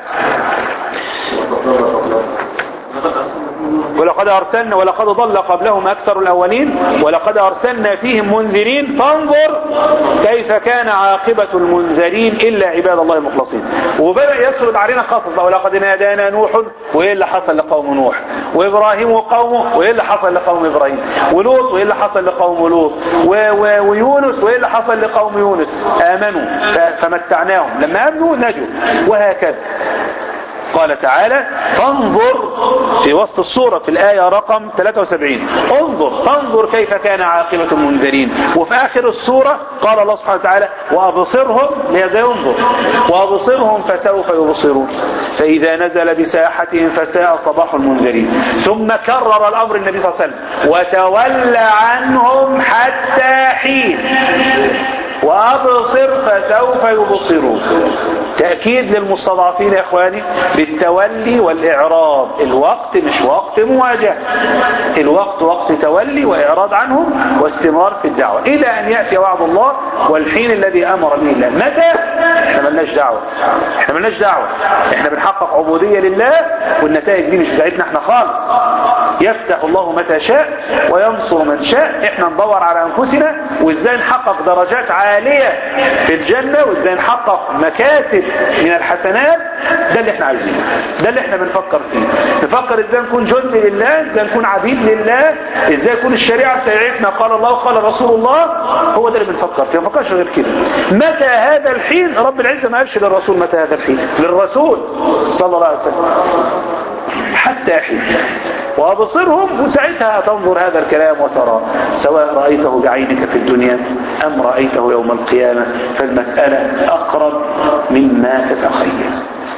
ولقد أرسلنا ولقد ضل قبلهم أكثر الأولين ولقد أرسلنا فيهم منذرين فانظر كيف كان عاقبة المنذرين إلا عباد الله المخلصين وبدأ يسرد علينا قصص ولقد نادانا نوح وإيه اللي حصل لقوم نوح وإبراهيم وقومه وإيه اللي حصل لقوم إبراهيم ولوط وإيه اللي حصل لقوم لوط ويونس وإيه اللي حصل لقوم يونس آمنوا فمتعناهم لما آمنوا نجوا وهكذا قال تعالى فانظر في وسط الصورة في الآية رقم 73 انظر فانظر كيف كان عاقبة المنذرين وفي آخر الصورة قال الله سبحانه وتعالى وأبصرهم لهذا ينظر وأبصرهم فسوف يبصرون فإذا نزل بساحتهم فساء صباح المنذرين ثم كرر الأمر النبي صلى الله عليه وسلم وتولى عنهم حتى حين وأبصر فسوف يبصرون تأكيد للمستضعفين يا إخواني بالتولي والإعراض الوقت مش وقت مواجهة الوقت وقت تولي وإعراض عنهم واستمرار في الدعوة إلى أن يأتي وعد الله والحين الذي أمر به الله متى؟ احنا ملناش دعوة احنا ملناش دعوة احنا بنحقق عبودية لله والنتائج دي مش بتاعتنا احنا خالص يفتح الله متى شاء وينصر من شاء احنا ندور على انفسنا وازاي نحقق درجات عالية في الجنة وازاي نحقق مكاسب من الحسنات ده اللي احنا عايزينه ده اللي احنا بنفكر فيه نفكر ازاي نكون جند لله ازاي نكون عبيد لله ازاي يكون الشريعة بتاعتنا قال الله وقال رسول الله هو ده اللي بنفكر فيه ما بنفكرش غير كده متى هذا الحين رب العزة ما قالش للرسول متى هذا الحين للرسول صلى الله عليه وسلم حتى حين وأبصرهم وساعتها تنظر هذا الكلام وترى سواء رأيته بعينك في الدنيا أم رأيته يوم القيامة فالمسألة أقرب مما تتخيل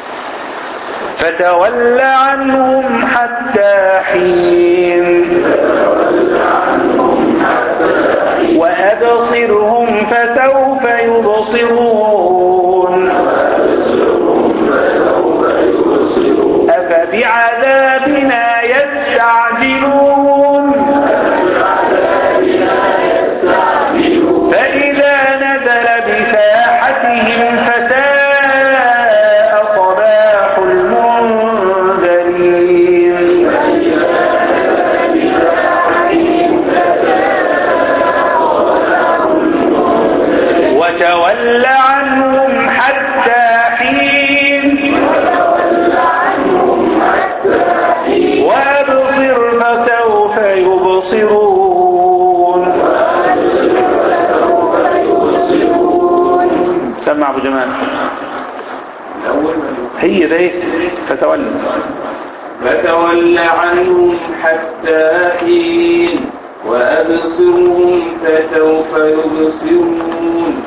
فتول عنهم حتى حين وأبصرهم فسوف أفبعذابنا يستعجلون فإذا نزل بساحتهم فساء صباح المنذرين وتول عنهم حتى حين وابصر فسوف يبصرون سمع ابو جمال هي ده ايه فتولى فتول عنهم حتى حين وأبصرهم فسوف يبصرون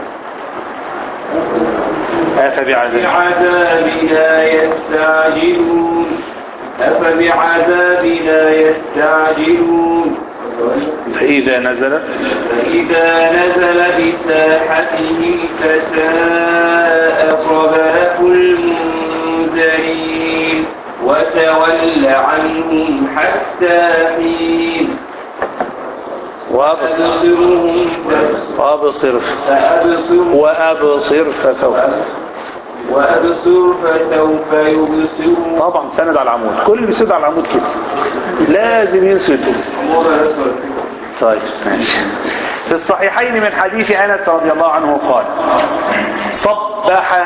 أفبعذاب بعذابنا يستعجلون أفبعذابنا يستعجلون فإذا نزل فإذا نزل بساحتهم فساء صباح المنذرين وتول عنهم حتى حين وأبصر أبصرهم وأبصر فأبصر وأبصر فسوف وأبصر فسوف يبصرون طبعا سند على العمود كل اللي بيسند على العمود كده لازم ينسدوا طيب ماشي في الصحيحين من حديث أنس رضي الله عنه قال صبح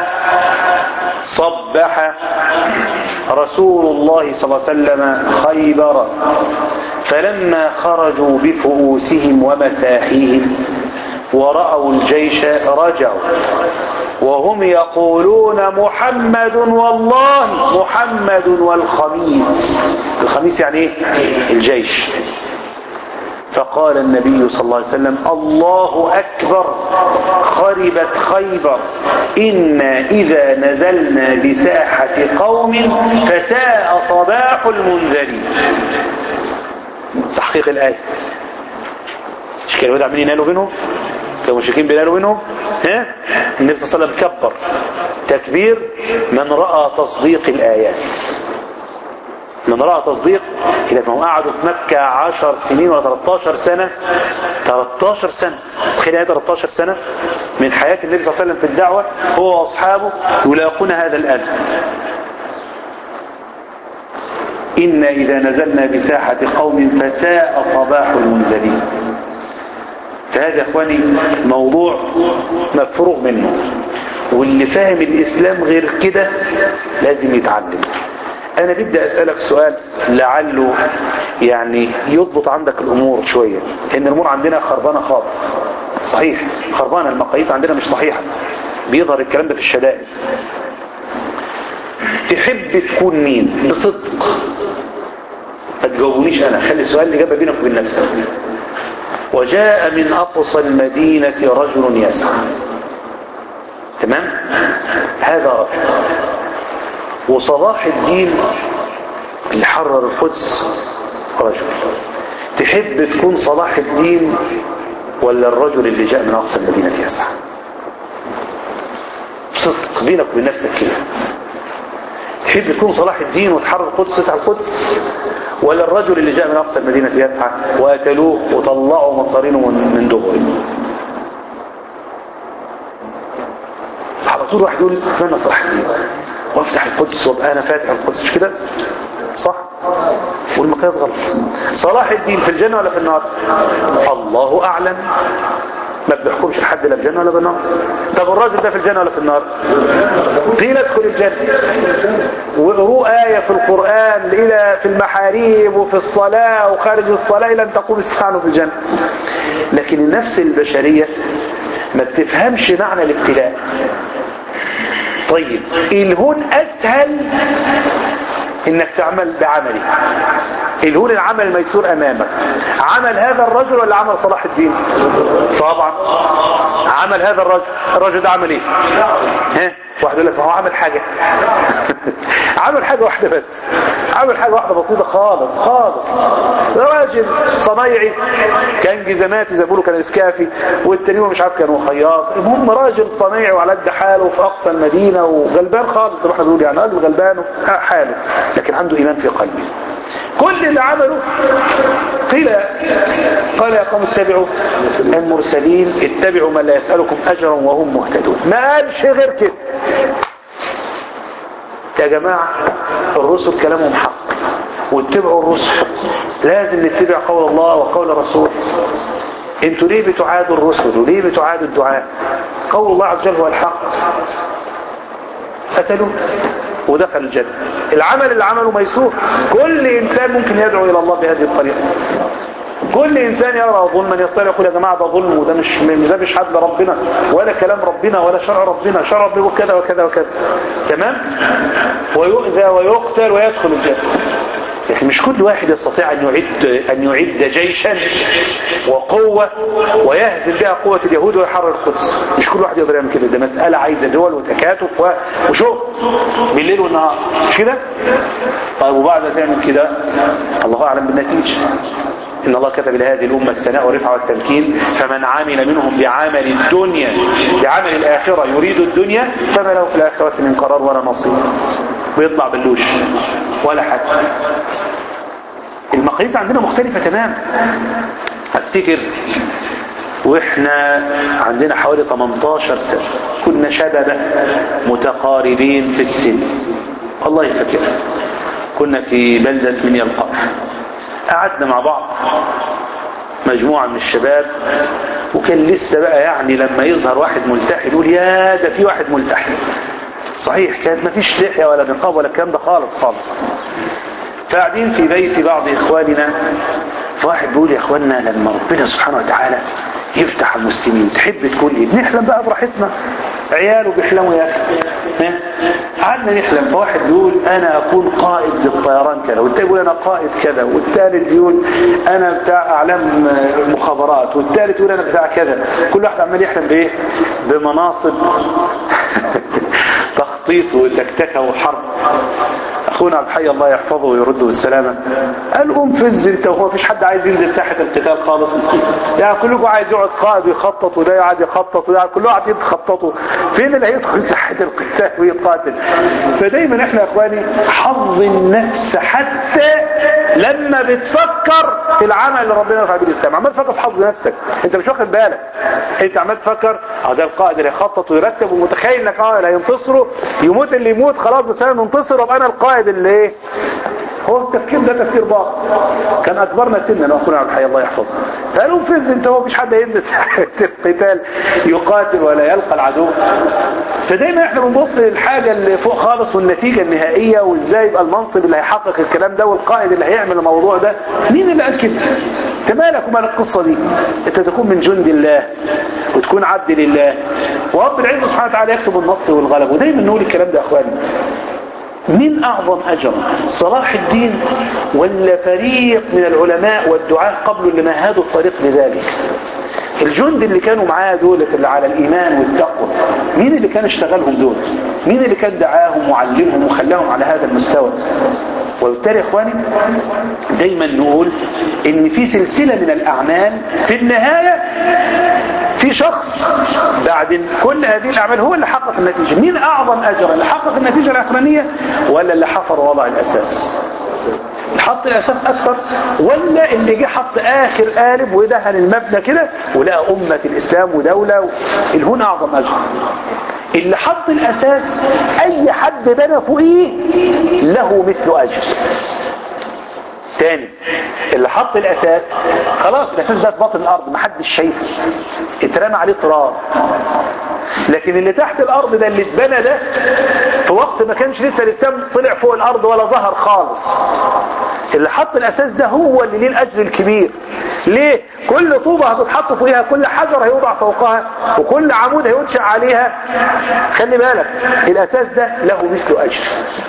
صبح رسول الله صلى الله عليه وسلم خيبر فلما خرجوا بفؤوسهم ومساحيهم ورأوا الجيش رجعوا وهم يقولون محمد والله محمد والخميس الخميس يعني ايه الجيش فقال النبي صلى الله عليه وسلم الله أكبر خربت خيبر إنا إذا نزلنا بساحة قوم فساء صباح المنذرين تحقيق الآية مش كانوا اليهود عمالين ينالوا منهم كانوا المشركين بينالوا منهم ها النبي صلى الله عليه وسلم كبر تكبير من رأى تصديق الآيات من رأى تصديق إذا كانوا قعدوا في مكة 10 سنين ولا 13 سنة 13 سنة تخيل يعني 13 سنة من حياة النبي صلى الله عليه وسلم في الدعوة هو وأصحابه يلاقون هذا الآن إنا إذا نزلنا بساحة قوم فساء صباح المنذرين فهذا يا إخواني موضوع مفروغ منه واللي فاهم الإسلام غير كده لازم يتعلم أنا بدي أسألك سؤال لعله يعني يضبط عندك الأمور شوية إن الأمور عندنا خربانة خالص صحيح خربانة المقاييس عندنا مش صحيحة بيظهر الكلام ده في الشدائد تحب تكون مين بصدق ما تجاوبونيش أنا خلي السؤال اللي جابه بينك وبين نفسك وجاء من أقصى المدينة رجل يسعى تمام هذا رجل وصلاح الدين اللي حرر القدس رجل تحب تكون صلاح الدين ولا الرجل اللي جاء من أقصى المدينة يسعى بصدق بينك وبين نفسك كده تحب تكون صلاح الدين وتحرر القدس وتفتح القدس ولا الرجل اللي جاء من أقصى المدينة يسعى وقتلوه وطلعوا مصارينه من دبر على طول واحد يقول اتمنى صلاح الدين وافتح القدس وابقى انا فاتح القدس مش كده صح والمقياس غلط صلاح الدين في الجنة ولا في النار الله اعلم ما بيحكمش لحد لا الجنة ولا بالنار طب الراجل ده في الجنة ولا في النار قيل ادخل الجنة وقروا آية في القرآن إلى في المحاريب وفي الصلاة وخارج الصلاة إلى أن تقوم الساعة في الجنة لكن النفس البشرية ما بتفهمش معنى الابتلاء طيب الهون أسهل انك تعمل بعملي الهون العمل الميسور امامك عمل هذا الرجل ولا عمل صلاح الدين طبعا عمل هذا الرجل الرجل ده عمل ايه ها واحد يقول لك ما هو عمل حاجة عمل حاجة واحدة بس عامل حاجة واحدة بسيطة خالص خالص ده راجل صنايعي كان جزماتي زي ما بيقولوا كان اسكافي والتاني مش عارف كانوا خياط المهم راجل صنايعي وعلى قد حاله في اقصى المدينة وغلبان خالص زي ما احنا بنقول يعني قلب غلبان حاله لكن عنده ايمان في قلبه كل اللي عمله قيل قال يا قوم اتبعوا المرسلين اتبعوا من لا يسألكم أجرا وهم مهتدون ما قالش غير كده يا جماعة الرسل كلامهم حق واتبعوا الرسل لازم نتبع قول الله وقول الرسول انتوا ليه بتعادوا الرسل وليه بتعادوا الدعاء قول الله عز وجل هو الحق قتلوا ودخل الجنة العمل اللي عمله ميسور كل إنسان ممكن يدعو إلى الله بهذه الطريقة كل إنسان يرى ظلما يصير يقول يا جماعة ده ظلم وده مش ده مش حد ربنا ولا كلام ربنا ولا شرع ربنا شرع ربنا كذا وكذا وكذا تمام ويؤذى ويقتل ويدخل الجنة لكن مش كل واحد يستطيع أن يعد أن يعد جيشا وقوة ويهزم بها قوة اليهود ويحرر القدس مش كل واحد يقدر يعمل كده ده مسألة عايزة دول وتكاتف وشغل بالليل والنهار مش كده طيب وبعد ما تعمل كده الله أعلم بالنتيجة إن الله كتب لهذه الأمة السناء والرفعة والتمكين فمن عمل منهم بعمل الدنيا بعمل الآخرة يريد الدنيا فما له في الآخرة من قرار ولا نصيب ويطلع باللوش ولا حاجة المقاييس عندنا مختلفة تماما افتكر واحنا عندنا حوالي 18 سنة كنا شبابة متقاربين في السن الله يفكر كنا في بلدة من يلقح قعدنا مع بعض مجموعة من الشباب وكان لسه بقى يعني لما يظهر واحد ملتحي يقول يا ده في واحد ملتحي صحيح كانت ما فيش لحية ولا نقاب ولا الكلام ده خالص خالص فقاعدين في بيت بعض إخواننا فواحد بيقول يا إخواننا لما ربنا سبحانه وتعالى يفتح المسلمين تحب تكون إيه بنحلم بقى براحتنا عياله بيحلموا يا أخي قعدنا نحلم فواحد بيقول أنا أكون قائد للطيران كذا والتاني يقول أنا قائد كذا والثالث بيقول أنا بتاع أعلام مخابرات والثالث يقول أنا بتاع كذا كل واحد عمال يحلم بإيه بمناصب تخطيط وتكتكة وحرب اخونا عبد الحي الله يحفظه ويرده بالسلامة قال قوم فز انت وهو مفيش حد عايز ينزل ساحة القتال خالص يعني كلكم عايز يقعد قائد يخطط وده يقعد يخطط وده كله قاعد يتخططوا فين اللي هيدخل ساحة القتال ويقاتل فدايما احنا يا اخواني حظ النفس حتى لما بتفكر في العمل اللي ربنا يرفع بيه الاسلام عمال تفكر في حظ نفسك انت مش واخد بالك انت عمال تفكر اه ده القائد اللي يخطط ويرتب ومتخيل انك اه اللي هينتصروا يموت اللي يموت خلاص بس انا ننتصر وابقى انا القائد اللي ايه هو التفكير ده تفكير باطل كان اكبرنا سنا واخونا عبد الحي الله يحفظه فقالوا فز انت هو مفيش حد هينزل ساحه القتال يقاتل ولا يلقى العدو فدايما احنا بنبص للحاجه اللي فوق خالص والنتيجه النهائيه وازاي يبقى المنصب اللي هيحقق الكلام ده والقائد اللي هيعمل الموضوع ده مين اللي قال كده انت مالك ومال القصه دي انت تكون من جند الله وتكون عبد لله ورب العزه سبحانه وتعالى يكتب النصر والغلب ودايما نقول الكلام ده يا اخواني من أعظم أجر صلاح الدين ولا فريق من العلماء والدعاة قبل اللي مهدوا الطريق لذلك الجند اللي كانوا معاه دولة اللي على الإيمان والتقوى مين اللي كان اشتغلهم دول مين اللي كان دعاهم وعلمهم وخلاهم على هذا المستوى وبالتالي يا اخواني دايما نقول ان في سلسلة من الاعمال في النهاية في شخص بعد كل هذه الاعمال هو اللي حقق النتيجة مين اعظم اجر اللي حقق النتيجة الاخرانية ولا اللي حفر وضع الاساس حط الاساس اكثر ولا اللي جه حط اخر قالب ودهن المبنى كده ولقى امة الاسلام ودولة الهون اعظم اجر اللي حط الاساس اي حد بنى فوقيه له مثل اجر تاني اللي حط الاساس خلاص الاساس ده في باطن الارض محدش شايفه اترمى عليه تراب لكن اللي تحت الارض ده اللي اتبنى ده في وقت ما كانش لسه الاسلام طلع فوق الارض ولا ظهر خالص اللي حط الاساس ده هو اللي ليه الاجر الكبير ليه كل طوبة هتتحط فوقها كل حجر هيوضع فوقها وكل عمود هينشأ عليها خلي بالك الاساس ده له مثل اجر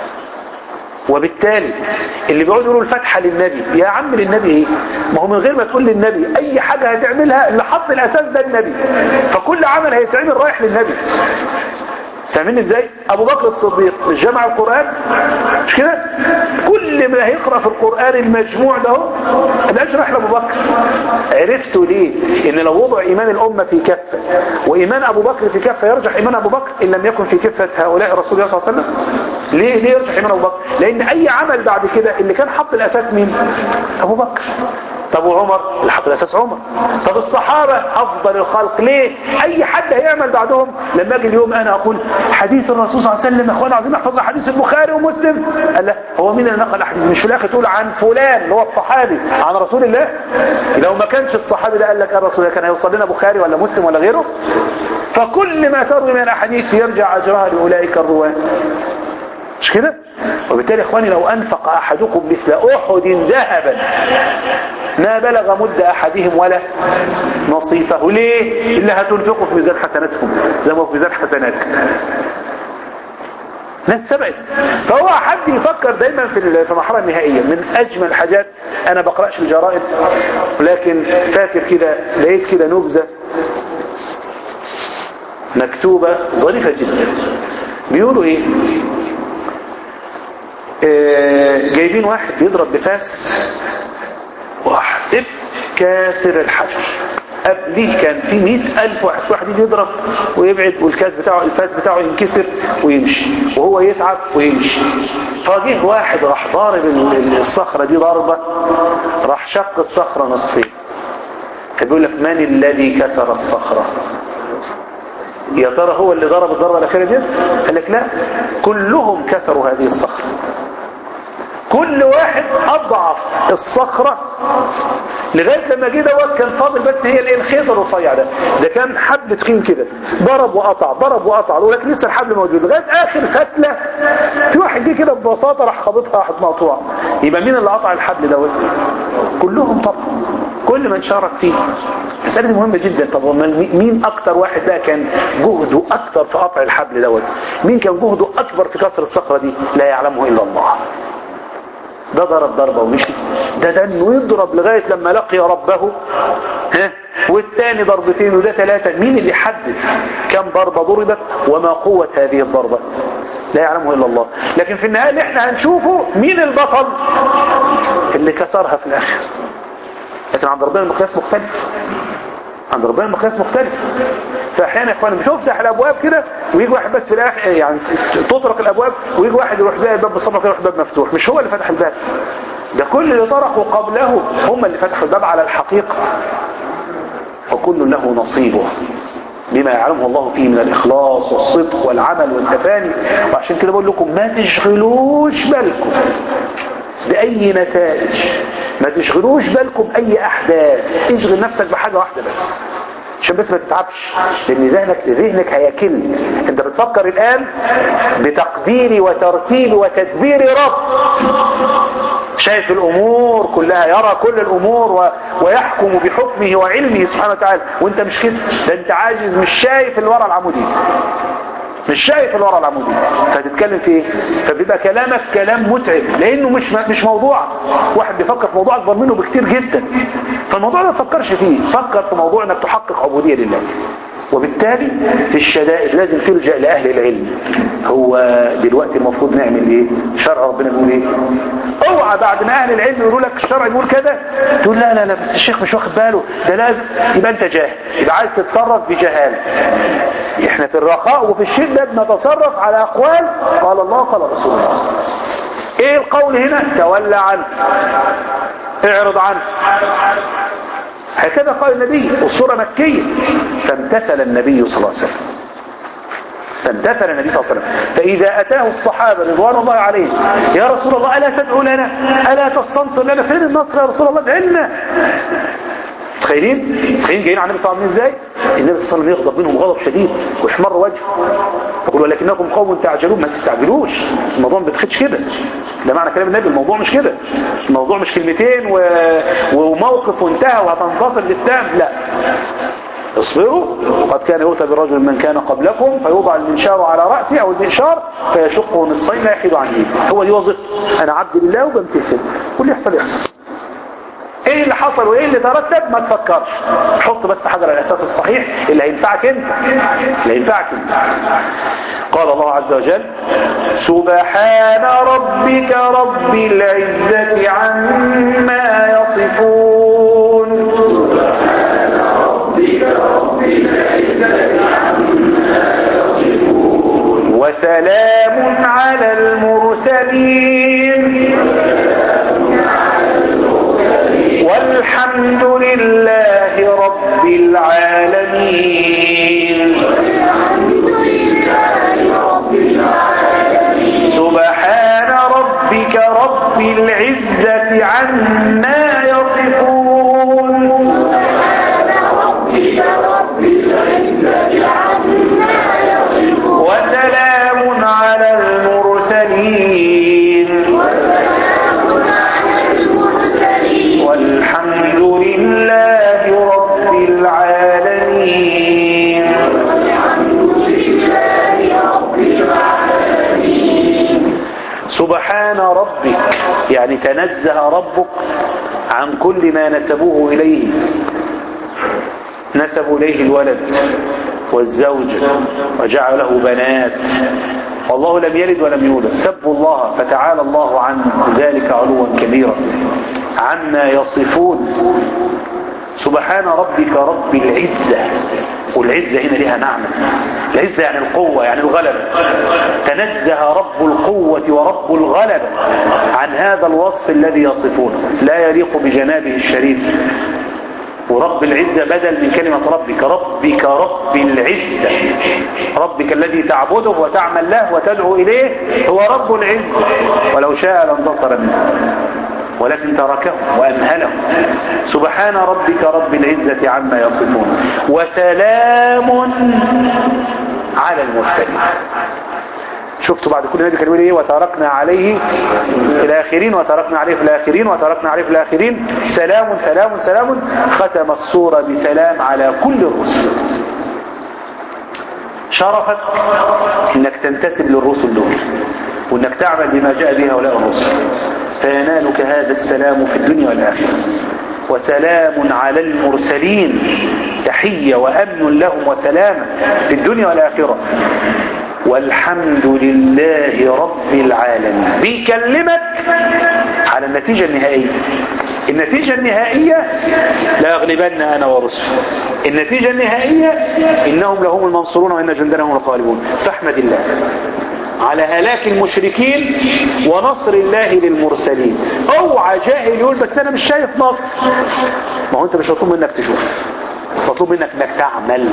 وبالتالي اللي بيقعدوا يقولوا الفتحة للنبي يا عم للنبي ايه ما هو من غير ما تقول للنبي اي حاجة هتعملها اللي حط الاساس ده النبي فكل عمل هيتعمل رايح للنبي فاهمين ازاي ابو بكر الصديق مش جمع القرآن مش كده كل كل ما هيقرأ في القرآن المجموع ده الأجر راح لأبو بكر عرفتوا ليه ان لو وضع إيمان الأمة في كفة وإيمان أبو بكر في كفة يرجح إيمان أبو بكر إن لم يكن في كفة هؤلاء رسول الله صلى الله عليه وسلم ليه ليه يرجح إيمان أبو بكر لأن أي عمل بعد كده اللي كان حط الأساس مين أبو بكر طب وعمر اللي حط الاساس عمر طب الصحابة افضل الخلق ليه اي حد هيعمل بعدهم لما اجي اليوم انا اقول حديث الرسول صلى الله عليه وسلم يا اخوانا عايزين نحفظ حديث البخاري ومسلم قال لا هو مين اللي نقل حديث مش في الاخر تقول عن فلان اللي هو الصحابي عن رسول الله لو ما كانش الصحابي ده قال لك الرسول كان هيوصل لنا بخاري ولا مسلم ولا غيره فكل ما تروي من الاحاديث يرجع اجرها لاولئك الرواه مش كده وبالتالي اخواني لو انفق احدكم مثل احد ذهبا ما بلغ مد احدهم ولا نصيفه ليه اللي هتنفقه في ميزان حسناتهم زي ما هو في ميزان حسناتك ناس سبقت فهو حد يفكر دايما في في المرحله النهائيه من اجمل الحاجات انا بقراش الجرائد ولكن فاكر كده لقيت كده نبذه مكتوبه ظريفه جدا بيقولوا ايه جايبين واحد بيضرب بفاس واحد كاسر الحجر قبليه كان في مئة ألف واحد واحد يجي يضرب ويبعد والكاس بتاعه الفاس بتاعه ينكسر ويمشي وهو يتعب ويمشي فجه واحد راح ضارب الصخرة دي ضربة راح شق الصخرة نصفين بيقول لك من الذي كسر الصخرة يا ترى هو اللي ضرب الضربة الأخيرة دي قال لك لا كلهم كسروا هذه الصخرة كل واحد أضعف الصخرة لغاية لما جه دوت كان فاضل بس هي الايه الخيط الرفيع ده ده كان حبل تخين كده ضرب وقطع ضرب وقطع ولكن لسه الحبل موجود لغاية آخر فتلة في واحد جه كده ببساطة راح خابطها راحت مقطوعة يبقى مين اللي قطع الحبل دوت كلهم طبعا كل من شارك فيه مسألة دي مهمة جدا طب مين اكتر واحد بقى كان جهده اكتر في قطع الحبل دوت مين كان جهده اكبر في كسر الصخرة دي لا يعلمه الا الله ده ضرب ضربة ومشي ده ده انه يضرب لغاية لما لقي ربه ها والتاني ضربتين وده ثلاثة مين اللي يحدد كم ضربة ضربت وما قوة هذه الضربة لا يعلمه الا الله لكن في النهاية اللي احنا هنشوفه مين البطل اللي كسرها في الاخر لكن عند ربنا المقياس مختلف عند ربنا المقياس مختلف فاحيانا يا اخوانا بتفتح الابواب كده ويجي واحد بس في الاخر يعني تطرق الابواب ويجي واحد يروح زي الباب بالصبر كده يروح الباب مفتوح مش هو اللي فتح الباب ده كل اللي طرقوا قبله هم اللي فتحوا الباب على الحقيقة وكل له نصيبه بما يعلمه الله فيه من الإخلاص والصدق والعمل والتفاني وعشان كده بقول لكم ما تشغلوش بالكم بأي نتائج ما تشغلوش بالكم أي أحداث اشغل نفسك بحاجة واحدة بس عشان بس ما تتعبش لان ذهنك ذهنك هيكل انت بتفكر الان بتقدير وترتيب وتدبير رب شايف الامور كلها يرى كل الامور و... ويحكم بحكمه وعلمه سبحانه وتعالى وانت مش كده ده انت عاجز مش شايف الورى العمودي مش شايف الورى العمودي فتتكلم في ايه فبيبقى كلامك كلام متعب لانه مش مش موضوع واحد بيفكر في موضوع اكبر منه بكتير جدا فالموضوع ما تفكرش فيه فكر في موضوع انك تحقق عبودية لله وبالتالي في الشدائد لازم تلجأ لأهل العلم هو دلوقتي المفروض نعمل ايه شرع ربنا بيقول ايه اوعى بعد ما اهل العلم يقولوا لك الشرع بيقول كده تقول لا لا لا بس الشيخ مش واخد باله ده لازم يبقى انت جاهل يبقى عايز تتصرف بجهاله احنا في الرخاء وفي الشدة بنتصرف على اقوال قال الله قال رسول الله ايه القول هنا تولى عنه اعرض عنه هكذا قال النبي والصورة مكية فامتثل النبي صلى الله عليه وسلم فامتثل النبي صلى الله عليه وسلم فإذا أتاه الصحابة رضوان الله عليهم يا رسول الله ألا تدعو لنا ألا تستنصر لنا فين النصر يا رسول الله ادعي لنا متخيلين متخيلين جايين على النبي صلى الله عليه وسلم ازاي النبي صلى الله عليه وسلم يغضب منهم غضب شديد ويحمر وجهه يقول ولكنكم قوم تعجلون ما تستعجلوش الموضوع ما بتاخدش كده ده معنى كلام النبي الموضوع مش كده الموضوع مش كلمتين و... وموقف وانتهى وهتنفصل الاسلام لا اصبروا قد كان يؤتى برجل من كان قبلكم فيوضع المنشار على رأسه او المنشار فيشقه نصفين لا يحيد عن يده هو دي وظيفته انا عبد لله وبمتثل واللي يحصل يحصل ايه اللي حصل وايه اللي ترتب ما تفكرش حط بس حاجة على الاساس الصحيح اللي هينفعك انت اللي هينفعك انت قال الله عز وجل سبحان ربي ربك رب العزة عما يصفون وسلام على المرسلين والحمد لله رب العالمين سبحان ربك رب العزة عما يصفون وسلام على المرسلين والحمد لله رب العالمين سبحان ربك يعني تنزه ربك عن كل ما نسبوه إليه نسبوا إليه الولد والزوج وجعله بنات والله لم يلد ولم يولد سبوا الله فتعالى الله عن ذلك علوا كبيرا عما يصفون سبحان ربك رب العزة والعزة هنا لها معنى العزة يعني القوة يعني الغلبة تنزه رب القوة ورب الغلبة عن هذا الوصف الذي يصفونه لا يليق بجنابه الشريف ورب العزة بدل من كلمة ربك ربك رب العزة ربك الذي تعبده وتعمل له وتدعو إليه هو رب العزة ولو شاء لانتصر منه ولكن تركه وأمهله سبحان ربك رب العزة عما يصفون وسلام على المرسلين شفتوا بعد كل نبي كان يقول ايه وتركنا عليه في الاخرين وتركنا عليه في الاخرين وتركنا عليه في الاخرين سلام سلام سلام ختم الصورة بسلام على كل الرسل شرفك انك تنتسب للرسل دول وانك تعمل بما جاء به هؤلاء الرسل فينالك هذا السلام في الدنيا والآخرة وسلام على المرسلين تحية وأمن لهم وسلام في الدنيا والآخرة والحمد لله رب العالمين بيكلمك على النتيجة النهائية النتيجة النهائية لا يغلبن أنا ورسل النتيجة النهائية إنهم لهم المنصورون وإن جندنا هم الغالبون فاحمد الله على هلاك المشركين ونصر الله للمرسلين اوعى جاهل يقول بس انا مش شايف نصر ما هو انت مش مطلوب منك تشوف مطلوب منك انك تعمل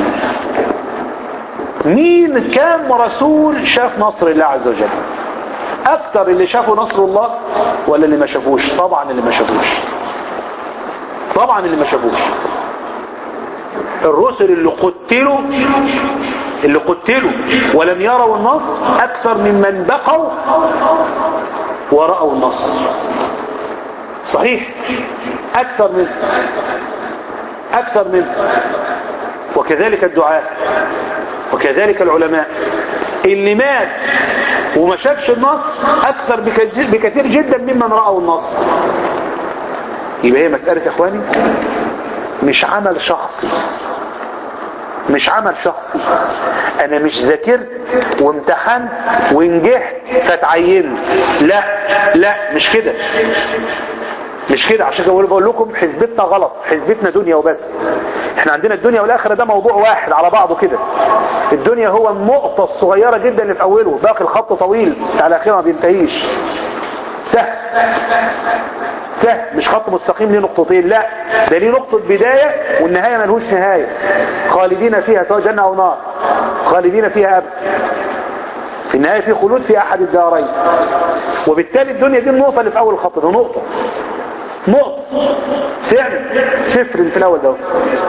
مين كام رسول شاف نصر الله عز وجل اكتر اللي شافوا نصر الله ولا اللي ما شافوش طبعا اللي ما شافوش طبعا اللي ما شافوش الرسل اللي قتلوا اللي قتلوا ولم يروا النصر اكثر ممن بقوا ورأوا النصر صحيح اكثر من اكثر من وكذلك الدعاء وكذلك العلماء اللي مات وما شافش النصر اكثر بكثير جدا ممن رأوا النصر يبقى هي مسألة يا اخواني مش عمل شخصي مش عمل شخصي انا مش ذاكرت وامتحنت ونجحت فتعينت لا لا مش كده مش كده عشان كده بقول لكم حسبتنا غلط حسبتنا دنيا وبس احنا عندنا الدنيا والاخره ده موضوع واحد على بعضه كده الدنيا هو النقطه الصغيره جدا اللي في اوله باقي الخط طويل بتاع الاخره ما بينتهيش سهل سهل مش خط مستقيم ليه نقطتين لا ده ليه نقطة بداية والنهاية ملهوش نهاية خالدين فيها سواء جنة أو نار خالدين فيها أبدا في النهاية في خلود في أحد الدارين وبالتالي الدنيا دي النقطة اللي في أول الخط ده نقطة نقطة فعلا صفر في الأول ده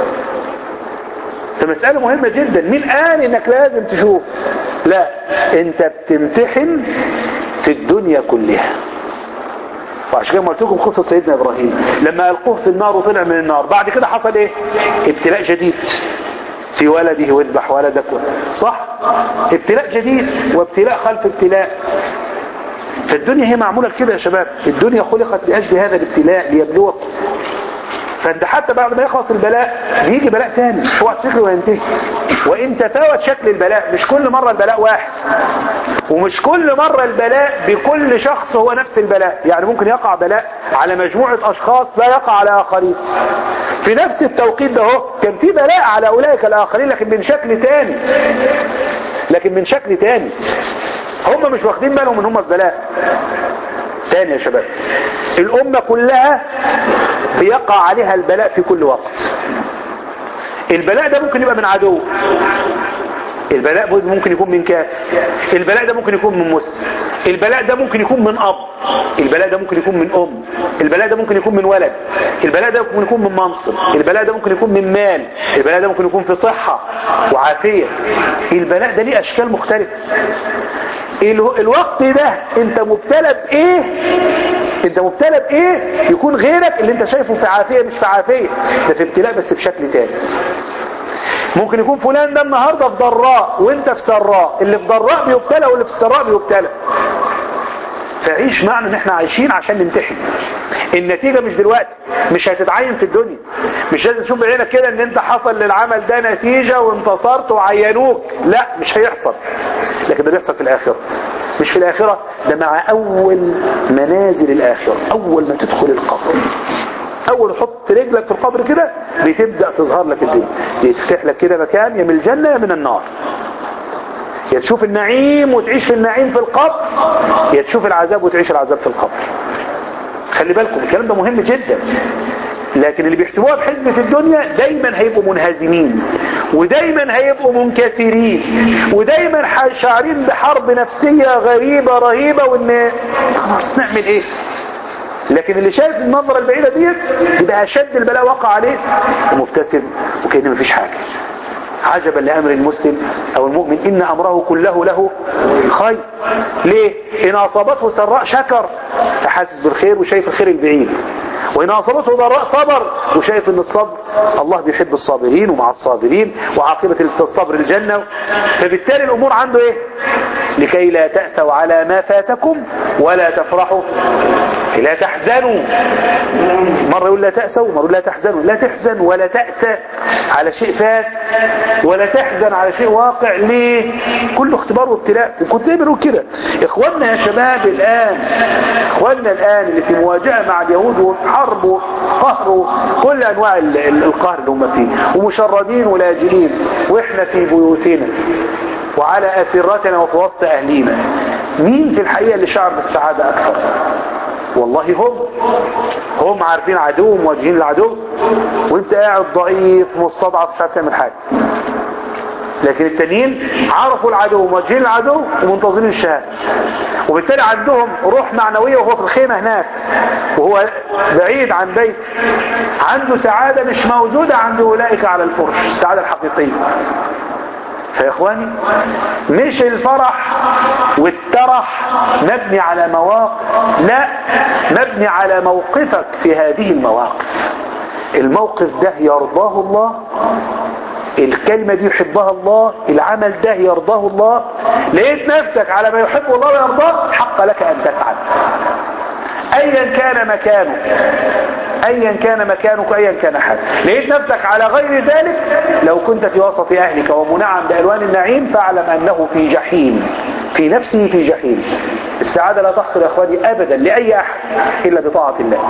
فمسألة مهمة جدا مين قال انك لازم تشوف لا انت بتمتحن في الدنيا كلها وعشان كده قلت لكم قصه سيدنا ابراهيم لما القوه في النار وطلع من النار بعد كده حصل ايه ابتلاء جديد في ولده واذبح ولدك صح ابتلاء جديد وابتلاء خلف ابتلاء فالدنيا هي معموله كده يا شباب الدنيا خلقت لاجل هذا الابتلاء ليبلوك فانت حتى بعد ما يخلص البلاء بيجي بلاء تاني اوعى تفتكر وينتهي وان تفاوت شكل البلاء مش كل مره البلاء واحد ومش كل مرة البلاء بكل شخص هو نفس البلاء يعني ممكن يقع بلاء على مجموعة اشخاص لا يقع على اخرين في نفس التوقيت ده هو كان في بلاء على اولئك الاخرين لكن من شكل تاني لكن من شكل تاني هم مش واخدين بالهم ان هم في بلاء تاني يا شباب الامة كلها بيقع عليها البلاء في كل وقت البلاء ده ممكن يبقى من عدو البلاء ممكن يكون من كافر البلاء ده ممكن يكون من مسلم البلاء ده ممكن يكون من اب البلاء ده ممكن يكون من ام البلاء ده ممكن يكون من ولد البلاء ده ممكن يكون من منصب البلاء ده ممكن يكون من مال البلاء ده ممكن يكون في صحة وعافية البلاء ده ليه اشكال مختلفة الوقت ده انت مبتلى بايه انت مبتلى بايه يكون غيرك اللي انت شايفه في عافية مش في عافية ده في ابتلاء بس بشكل تاني ممكن يكون فلان ده النهاردة في ضراء وانت في سراء اللي في ضراء بيبتلى واللي في السراء بيبتلى فعيش معنى ان احنا عايشين عشان نمتحن النتيجة مش دلوقتي مش هتتعين في الدنيا مش لازم تشوف بعينك كده ان انت حصل للعمل ده نتيجة وانتصرت وعينوك لا مش هيحصل لكن ده بيحصل في الاخرة مش في الاخرة ده مع اول منازل الاخرة اول ما تدخل القبر اول تحط رجلك في القبر كده بتبدأ تظهر لك الدنيا يتفتح لك كده مكان يا من الجنة يا من النار يا تشوف النعيم وتعيش في النعيم في القبر يا تشوف العذاب وتعيش العذاب في القبر خلي بالكم الكلام ده مهم جدا لكن اللي بيحسبوها بحسبة الدنيا دايما هيبقوا منهزمين ودايما هيبقوا منكسرين ودايما شعرين بحرب نفسية غريبة رهيبة وان خلاص نعمل ايه لكن اللي شايف النظرة البعيدة ديت يبقى اشد البلاء وقع عليه ومبتسم وكأنه مفيش حاجة عجبا لأمر المسلم أو المؤمن إن أمره كله له خير ليه؟ إن أصابته سراء شكر فحاسس بالخير وشايف الخير البعيد وإن أصابته ضراء صبر وشايف إن الصبر الله بيحب الصابرين ومع الصابرين وعاقبة الصبر الجنة فبالتالي الأمور عنده إيه؟ لكي لا تأسوا على ما فاتكم ولا تفرحوا لا تحزنوا مرة يقول لا تأسوا مرة يقول لا تحزنوا لا تحزن ولا تأسى على شيء فات ولا تحزن على شيء واقع ليه كله اختبار وابتلاء وكنت دايما بنقول كده اخواننا يا شباب الآن اخواننا الآن اللي في مواجهة مع اليهود وحرب وقهر وكل انواع القهر اللي هم فيه ومشردين ولاجلين واحنا في بيوتنا وعلى أسرتنا وفي وسط أهلينا مين في الحقيقة اللي شعر بالسعادة أكثر والله هم هم عارفين عدو مواجهين العدو وانت قاعد ضعيف مستضعف مش عارف تعمل حاجة لكن التانيين عرفوا العدو مواجهين العدو ومنتظرين الشهادة وبالتالي عندهم روح معنوية وهو في الخيمة هناك وهو بعيد عن بيت عنده سعادة مش موجودة عند أولئك على الفرش السعادة الحقيقية فيا اخواني مش الفرح والترح مبني على مواقف لا مبني على موقفك في هذه المواقف الموقف ده يرضاه الله الكلمة دي يحبها الله العمل ده يرضاه الله لقيت نفسك على ما يحب الله ويرضاه حق لك أن تسعد أيا كان مكانك أيا كان مكانك أيا كان حالك لقيت نفسك على غير ذلك لو كنت في وسط أهلك ومنعم بألوان النعيم فاعلم أنه في جحيم في نفسه في جحيم السعادة لا تحصل يا أخواني أبدا لأي أحد إلا بطاعة الله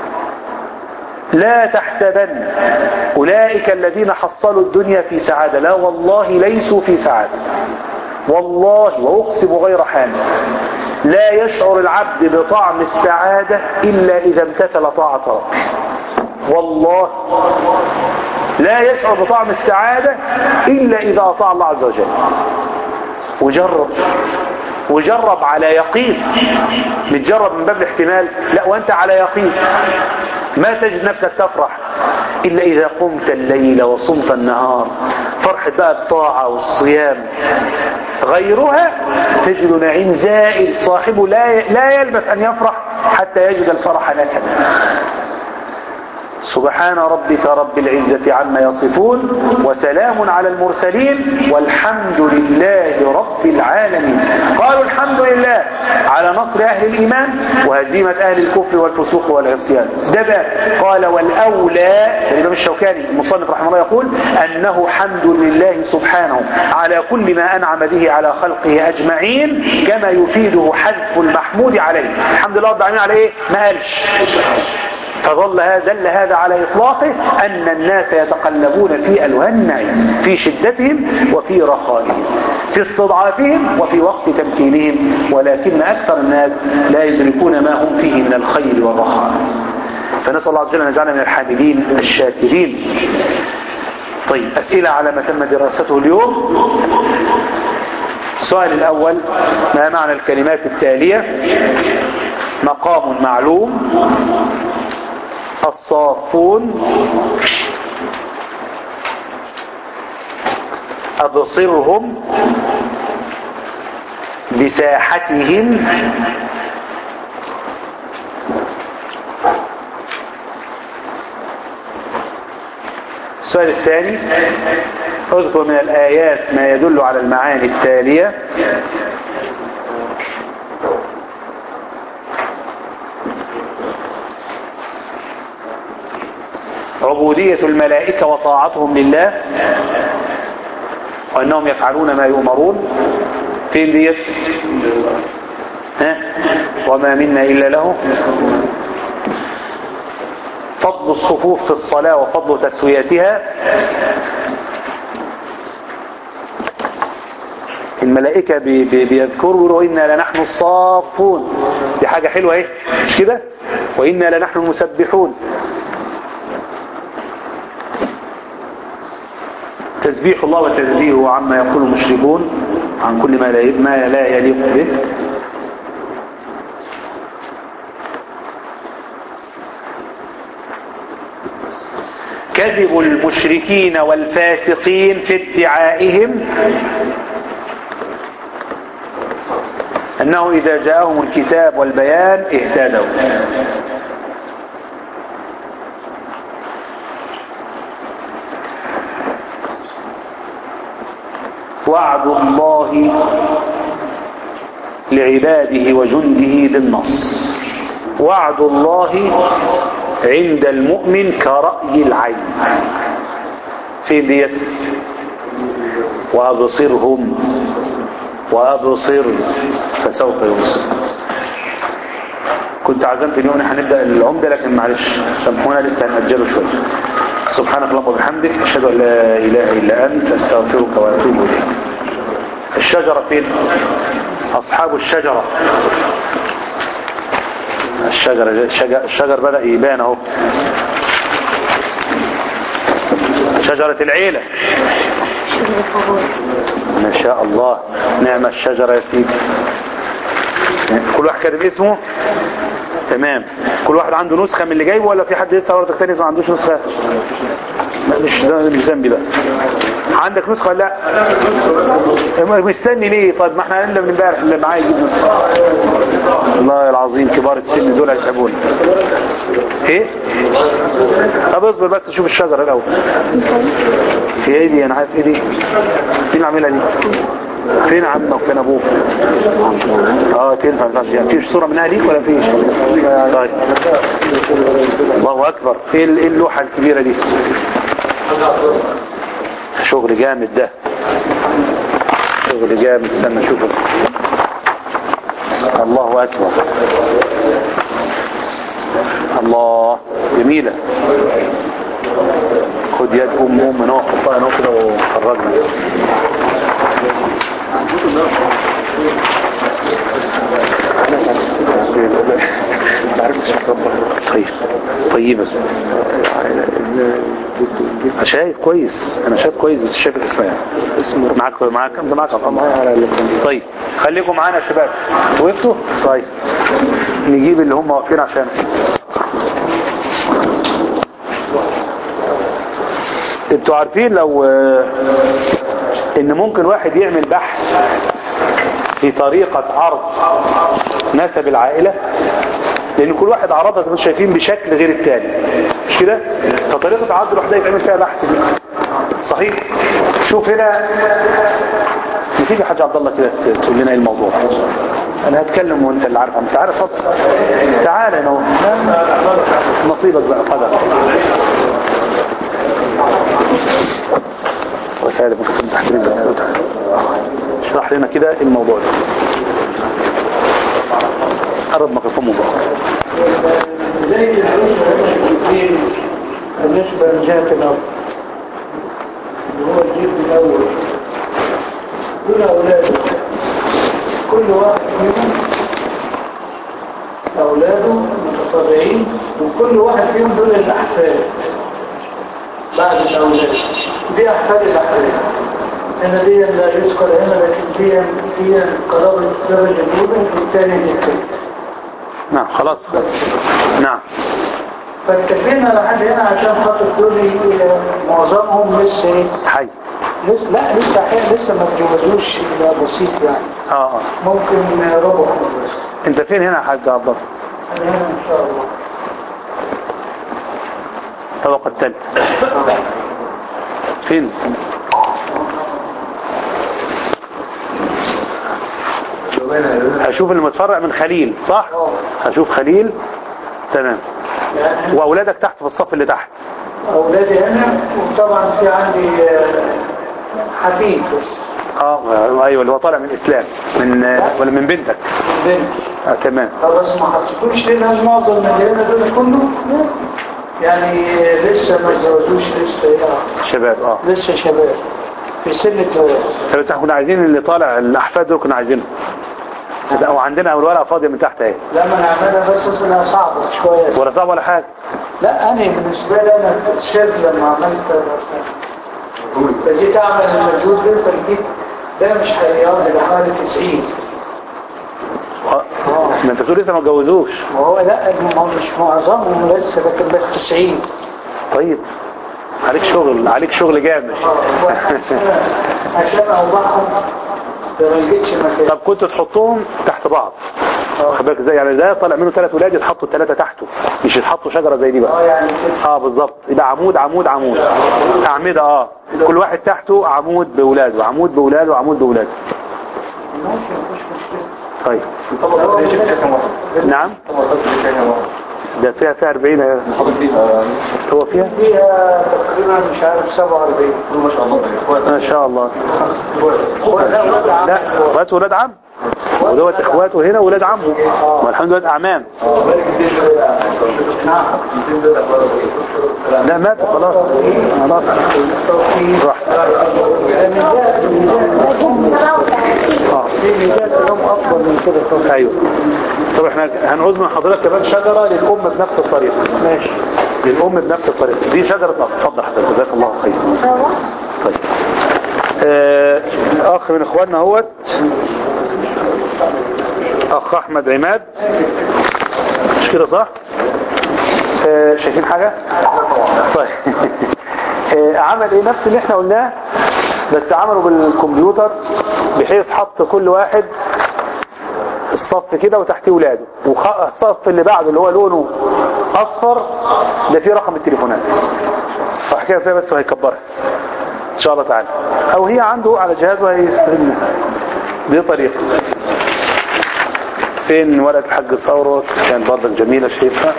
لا تحسبن أولئك الذين حصلوا الدنيا في سعادة لا والله ليسوا في سعادة والله وأقسم غير حامل لا يشعر العبد بطعم السعادة إلا إذا امتثل طاعة ربه والله لا يشعر بطعم السعادة إلا إذا أطاع الله عز وجل وجرب وجرب على يقين متجرب من باب الاحتمال لا وانت على يقين ما تجد نفسك تفرح إلا إذا قمت الليل وصمت النهار فرحة بقى الطاعة والصيام غيرها تجد نعيم زائل صاحبه لا لا يلبث أن يفرح حتى يجد الفرح نكدا سبحان ربك رب العزة عما يصفون وسلام على المرسلين والحمد لله رب العالمين قالوا الحمد لله على نصر أهل الإيمان وهزيمة أهل الكفر والفسوق والعصيان ده بقى قال والأولى الإمام الشوكاني المصنف رحمه الله يقول أنه حمد لله سبحانه على كل ما أنعم به على خلقه أجمعين كما يفيده حذف المحمود عليه الحمد لله رب العالمين على إيه ما قالش فظل هذا دل هذا على إطلاقه أن الناس يتقلبون في ألوان النعيم في شدتهم وفي رخائهم في استضعافهم وفي وقت تمكينهم ولكن أكثر الناس لا يدركون ما هم فيه من الخير والرخاء فنسأل الله عز وجل أن يجعلنا من الحامدين الشاكرين طيب أسئلة على ما تم دراسته اليوم السؤال الأول ما معنى الكلمات التالية مقام معلوم الصافون أبصرهم بساحتهم السؤال الثاني اذكر من الآيات ما يدل على المعاني التالية عبودية الملائكة وطاعتهم لله وأنهم يفعلون ما يؤمرون فين ديت ها وما منا إلا له فضل الصفوف في الصلاة وفضل تسويتها الملائكة بي بي بيذكروا وإنا لنحن الصافون دي حاجة حلوة ايه مش كده وإنا لنحن المسبحون تسبيح الله وتنزيهه عما يقول المشركون عن كل ما لا ما لا يليق به كذب المشركين والفاسقين في ادعائهم أنه إذا جاءهم الكتاب والبيان اهتدوا وعد الله لعباده وجنده بالنصر وعد الله عند المؤمن كرأي العين فين ديت وأبصرهم وأبصر فسوف يبصر كنت عزمت اليوم هنبدأ العمدة لكن معلش سامحونا لسه هنأجله شوية سبحانك اللهم وبحمدك أشهد أن لا إله إلا أنت أستغفرك وأتوب إليك الشجرة فين أصحاب الشجرة الشجرة الشجر, الشجر بدأ يبان اهو شجرة العيلة ما شاء الله نعم الشجرة يا سيدي كل واحد كاتب اسمه تمام كل واحد عنده نسخة من اللي جايبه ولا في حد لسه ورقة تاني ما عندوش نسخة مش مش ذنبي بقى عندك نسخة ولا لا مستني ليه طيب ما احنا قلنا من امبارح اللي معايا يجيب نسخة الله العظيم كبار السن دول هيتعبون ايه طب اصبر بس شوف الشجرة الاول هي ايه دي انا عارف ايه دي مين اللي عاملها دي فين عمك وفين ابوك اه تنفع يعني فيش صورة منها ليك ولا فيش طيب الله اكبر ايه اللوحة الكبيرة دي شغل جامد ده شغل جامد استنى شوف الله اكبر الله جميلة خد يد ام ام نوع حطها نوع كده وخرجنا طيب طيبة انا شايف كويس انا شايف كويس بس شايف الاسماء معاك معاك انت معاك طيب خليكم معانا يا شباب وقفتوا طيب نجيب اللي هم واقفين عشان انتوا عارفين لو ان ممكن واحد يعمل بحث في طريقة عرض نسب العائلة لان كل واحد عرضها زي ما انتم شايفين بشكل غير التاني مش مش كده فطريقة عرض الوحدة يتعمل فيها بحث دي صحيح شوف هنا ما تيجي حاج عبد الله كده تقول لنا ايه الموضوع انا هتكلم وانت اللي عارف انت عارف اتفضل تعال هنا اهو. نصيبك بقى قدر وسائل ممكن تحت رجلك اشرح لنا كده إيه الموضوع ده قرب ميكروفون مبارك بداية العشرة الاثنين بالنسبة لجهة الأرض اللي هو الجيل الأول دول أولاده كل واحد منهم أولاده متطبعين وكل واحد فيهم دول الأحفاد بعد الأولاد دي أحفاد الأحفاد هنا دي لا يذكر هنا لكن دي دي قرابة الدرجة الأولى والثانية دي الثانية نعم خلاص خلاص نعم فاتفقنا لحد هنا عشان خاطر دول معظمهم لسه ايه؟ حي لسه لا لسه احيانا لسه ما اتجوزوش الا بسيط يعني اه اه ممكن ربع بس انت فين هنا يا حاج عبد الله انا هنا ان شاء الله الطبقة الثالثة فين هشوف المتفرع من خليل صح هشوف خليل تمام يعني واولادك تحت في الصف اللي تحت اولادي هنا وطبعا في عندي آه، حفيد بس اه ايوه اللي هو طالع من الاسلام من آه، ولا من بنتك بنت آه تمام خلاص ما حسيتوش لان معظم اللي هنا دول كله يعني آه، لسه ما اتجوزوش لسه يعني شباب اه لسه شباب في سن الجواز طب بس احنا كنا عايزين اللي طالع الاحفاد دول كنا عايزينهم لا وعندنا الورقه فاضيه من تحت اهي لما نعملها بس اصلها صعبة شوية ولا صعب ولا حاجه لا انا بالنسبة لي انا شاب لما عملت فجيت اعمل المجهود ده فلقيت ده مش هيقعد الى حوالي 90 آه. ما انت بتقول لسه ما اتجوزوش وهو لا ما هو مش معظمهم لسه لكن بس 90 طيب عليك شغل عليك شغل جامد عشان اوضحهم ما لقيتش مكان طب كنت تحطهم تحت بعض واخد بالك ازاي يعني ده طالع منه ثلاث ولاد يتحطوا الثلاثه تحته مش يتحطوا شجره زي دي اه بقى يعني كده اه بالظبط يبقى عمود عمود عمود اعمده اه كل واحد تحته عمود باولاده عمود باولاده عمود باولاده ماشي مفيش مشكلة طيب الطبقة دي فيها كام واحد؟ نعم ده فيها فيها 40 اهي. هو فيها فيها تقريبا مش عارف 47 ما شاء الله ما شاء الله لا ولاد عم. لا اخواته ولاد عم ودوت اخواته هنا ولاد عمه والحمد لله اعمام لا مات خلاص خلاص راح اه في رجال لهم افضل من كده طبعا ايوه طب احنا هنعوز من حضرتك كمان شجره للام بنفس الطريقه ماشي للام بنفس الطريقه دي شجره أخ. اتفضل حضرتك جزاك الله خير طيب آه، اخ من اخواننا اهوت اخ احمد عماد مش كده صح آه، شايفين حاجه طيب آه، عمل ايه نفس اللي احنا قلناه بس عمله بالكمبيوتر بحيث حط كل واحد الصف كده وتحتيه ولاده والصف اللي بعده اللي هو لونه اصفر ده فيه رقم التليفونات فحكايه فيها بس وهيكبرها ان شاء الله تعالى او هي عنده على جهازه هيستخدم دي طريقه فين ورقه الحاج ثوره كانت برضك جميله شايفها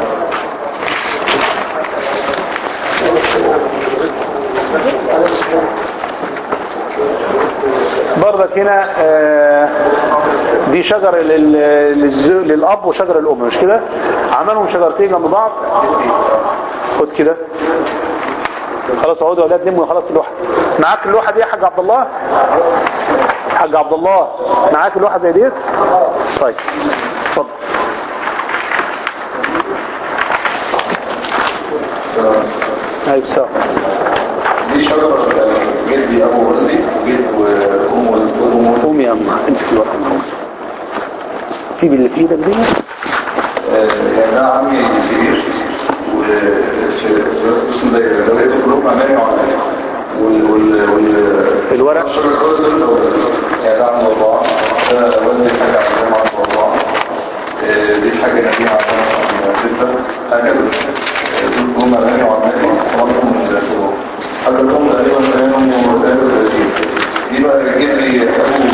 برضك هنا آه، دي شجر لل- للز- للاب وشجر الام مش كده عملهم شجرتين جنب بعض خد كده خلاص اقعدوا يا اولاد لموا خلاص اللوحه معاك اللوحه دي يا حاج عبد الله حاج عبد الله معاك اللوحه زي ديت طيب اتفضل ايوه السلام دي شجرة جدي أبو والدي وجد وأم والدي وأم والدي قوم يا اما امسك الورقه سيب اللي في ايدك دي يعني ده عمي الكبير وفي راس اسمه ده ده بقيت كلهم أمامي وعلى وال وال وال الورق الشجرة الخضراء دول أولاد. يعني ده عم أربعة ده والدي الحاجة عندهم عنده أربعة آه، دي الحاجة نبيعة عندهم ستة هكذا هم أمامي وعماتي ومنهم الفروع حتى لهم تقريبا تمام وثلاثة وثلاثين دي بقى رجال لي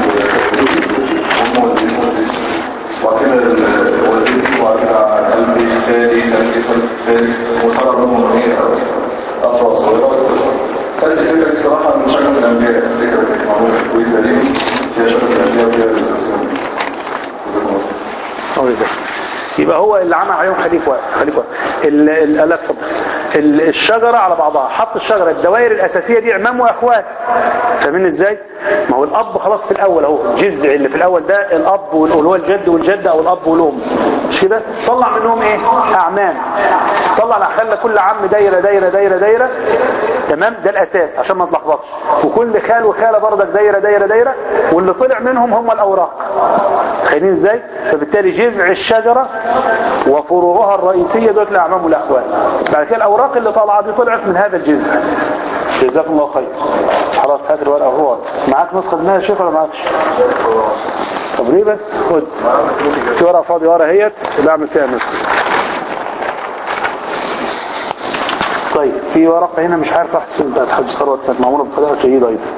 هم والدين وبعد كده والدتي وبعد كده قلبي خالي خالي خالي خالي وصار لهم ايه أطفال صغيرة كانت الفكرة دي بصراحة من شجرة الأنبياء الفكرة اللي كانت معمولة في الكويت تقريبا فيها شجرة الأنبياء وفيها الإسلام هو ازاي يبقى هو اللي عمل عليهم خليك واقف خليك واقف ال- ال- لا اتفضل ال- الشجرة على بعضها حط الشجرة الدوائر الأساسية دي عمام وأخوات فاهمين ازاي ما هو الأب خلاص في الأول اهو الجذع اللي في الأول ده الأب وال- اللي هو الجد والجدة أو الأب والأم مش كده طلع منهم ايه أعمام طلع خلى كل عم دايرة دايرة دايرة دايرة تمام ده الأساس عشان ما تلخبطش وكل خال وخالة بردك دايرة دايرة دايرة واللي طلع منهم هم الأوراق تخيلين ازاي فبالتالي جذع الشجرة وفروعها الرئيسية دول الأعمام والأخوان بعد كده الأوراق اللي طالعة دي طلعت من هذا الجذع جزاكم الله خير خلاص هات الورقة هو معاك نسخة منها يا شيخ ولا معاكش طب ليه بس خد في ورقة فاضية ورقة اهيت بعمل فيها نسخة طيب في ورقة هنا مش عارف راحت فين بتاعت حاج ثروت كانت معمولة بطريقة جيدة أيضا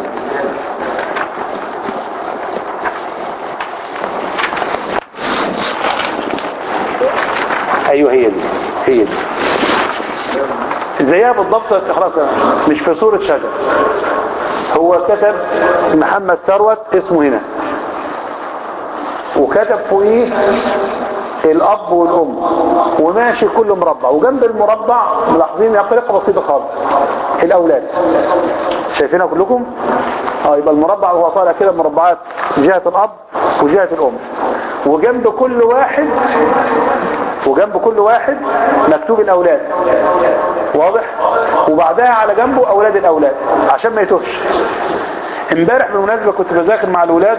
ايوه هي دي هي دي زيها بالضبط بس خلاص مش في صورة شجر هو كتب محمد ثروت اسمه هنا وكتب فوقيه الاب والام وماشي كل مربع وجنب المربع ملاحظين طريقه بسيطه خالص الاولاد شايفينها كلكم اه يبقى المربع وهو طالع كده مربعات جهه الاب وجهه الام وجنب كل واحد وجنب كل واحد مكتوب الاولاد واضح وبعدها على جنبه اولاد الاولاد عشان ما يتوهش امبارح بالمناسبه كنت بذاكر مع الاولاد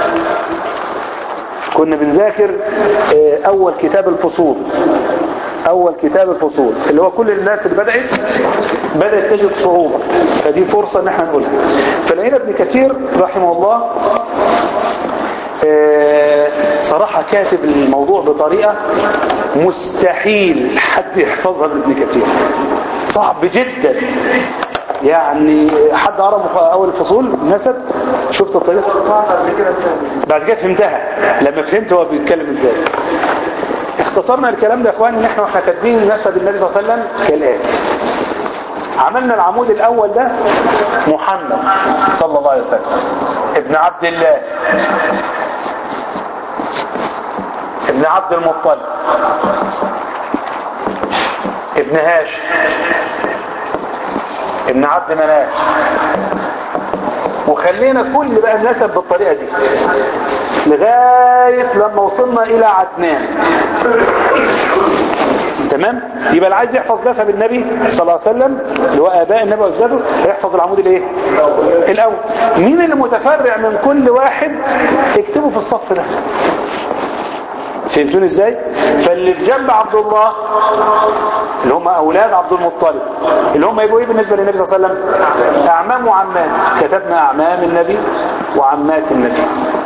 كنا بنذاكر آه، اول كتاب الفصول اول كتاب الفصول اللي هو كل الناس اللي بدأت بدأت تجد صعوبة فدي فرصة ان احنا نقولها فلقينا ابن كثير رحمه الله آه، صراحة كاتب الموضوع بطريقة مستحيل حد يحفظها من ابن كثير صعب جدا يعني حد قرا مخ- اول الفصول نسب شفت الطريقة بعد كده فهمتها لما فهمت هو بيتكلم ازاي اختصرنا الكلام ده يا اخواني ان احنا واحنا كاتبين نسب النبي صلى الله عليه وسلم كالاتي عملنا العمود الاول ده محمد صلى الله عليه وسلم ابن عبد الله ابن عبد المطلب ابن هاشم ابن عبد مناف وخلينا كل بقى النسب بالطريقة دي لغاية لما وصلنا الى عدنان تمام يبقى اللي عايز يحفظ نسب النبي صلى الله عليه وسلم اللي هو اباء النبي واجداده هيحفظ العمود الايه الاول مين اللي متفرع من كل واحد اكتبه في الصف ده فهمتوني ازاي فاللي في جنب عبد الله اللي هم اولاد عبد المطلب اللي هم يبقوا ايه بالنسبه للنبي صلى الله عليه وسلم اعمام وعمات كتبنا اعمام النبي وعمات النبي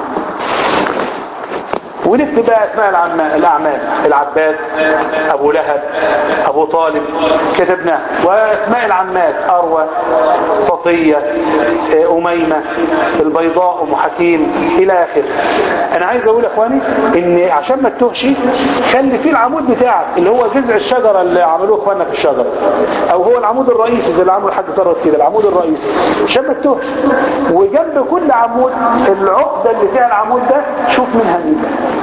ونكتب بقى اسماء العم- الاعمام العباس ابو لهب ابو طالب كتبناه واسماء العمات اروى صفيه آه، اميمه البيضاء ام حكيم الى اخره انا عايز اقول يا اخواني ان عشان ما تتوهش خلي فيه العمود بتاعك اللي هو جذع الشجره اللي عملوه اخواننا في الشجره او هو العمود الرئيسي زي اللي عمله الحاج ثروت كده العمود الرئيسي عشان ما تتوهش وجنب كل عمود العقده اللي فيها العمود ده شوف منها مين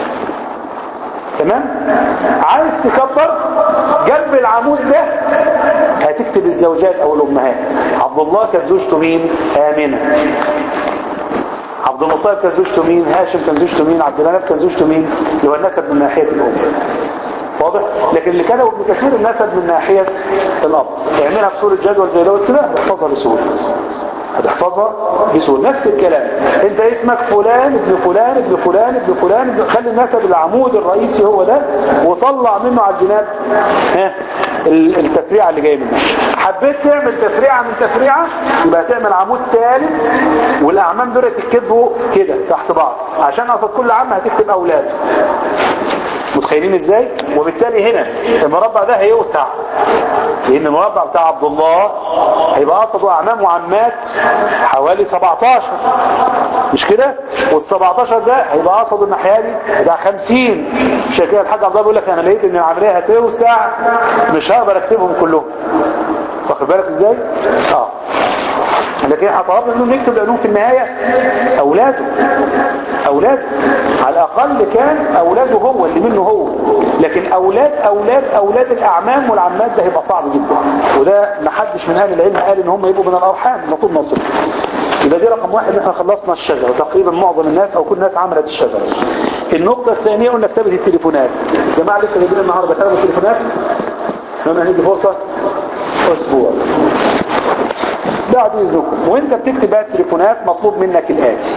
تمام عايز تكبر جنب العمود ده هتكتب الزوجات او الامهات عبد الله كان زوجته مين امنه عبد المطلب كان زوجته مين هاشم كان زوجته مين عبد المناف كان زوجته مين اللي هو النسب من ناحيه الام واضح لكن اللي كتبه ابن كثير النسب من ناحيه الاب اعملها بصوره جدول زي دوت كده هتحفظها بسهوله هتحفظها بسهوله نفس الكلام انت اسمك فلان ابن فلان ابن فلان ابن فلان ابن خلي النسب العمود الرئيسي هو ده وطلع منه على الجناب ها ال- التفريعه اللي جايه منه حبيت تعمل تفريعه من تفريعه يبقى تعمل عمود ثالث والاعمام دول تكتبوا كده تحت بعض عشان قصد كل عم هتكتب اولاده متخيلين ازاي وبالتالي هنا المربع ده هيوسع لان المربع بتاع عبد الله هيبقى قصده اعمام وعمات حوالي 17 مش كده وال 17 ده هيبقى قصده الناحيه دي ده 50 عشان كده الحاج عبد الله بيقول لك انا لقيت ان العمليه هتوسع مش هقدر اكتبهم كلهم واخد بالك ازاي اه لكن احنا طلبنا انه نكتب لانهم في النهايه اولاده اولاده على الاقل كان اولاده هو اللي منه هو لكن اولاد اولاد اولاد الاعمام والعمات ده هيبقى صعب جدا وده ما حدش من اهل العلم قال ان هم يبقوا من الارحام المفروض نوصل يبقى دي رقم واحد ان احنا خلصنا الشجره تقريبا معظم الناس او كل الناس عملت الشجره النقطه الثانيه قلنا كتابه التليفونات جماعه لسه جايبين النهارده كتابه التليفونات لما هندي فرصه اسبوع بعد اذنكم وانت بتكتب بقى التليفونات مطلوب منك الاتي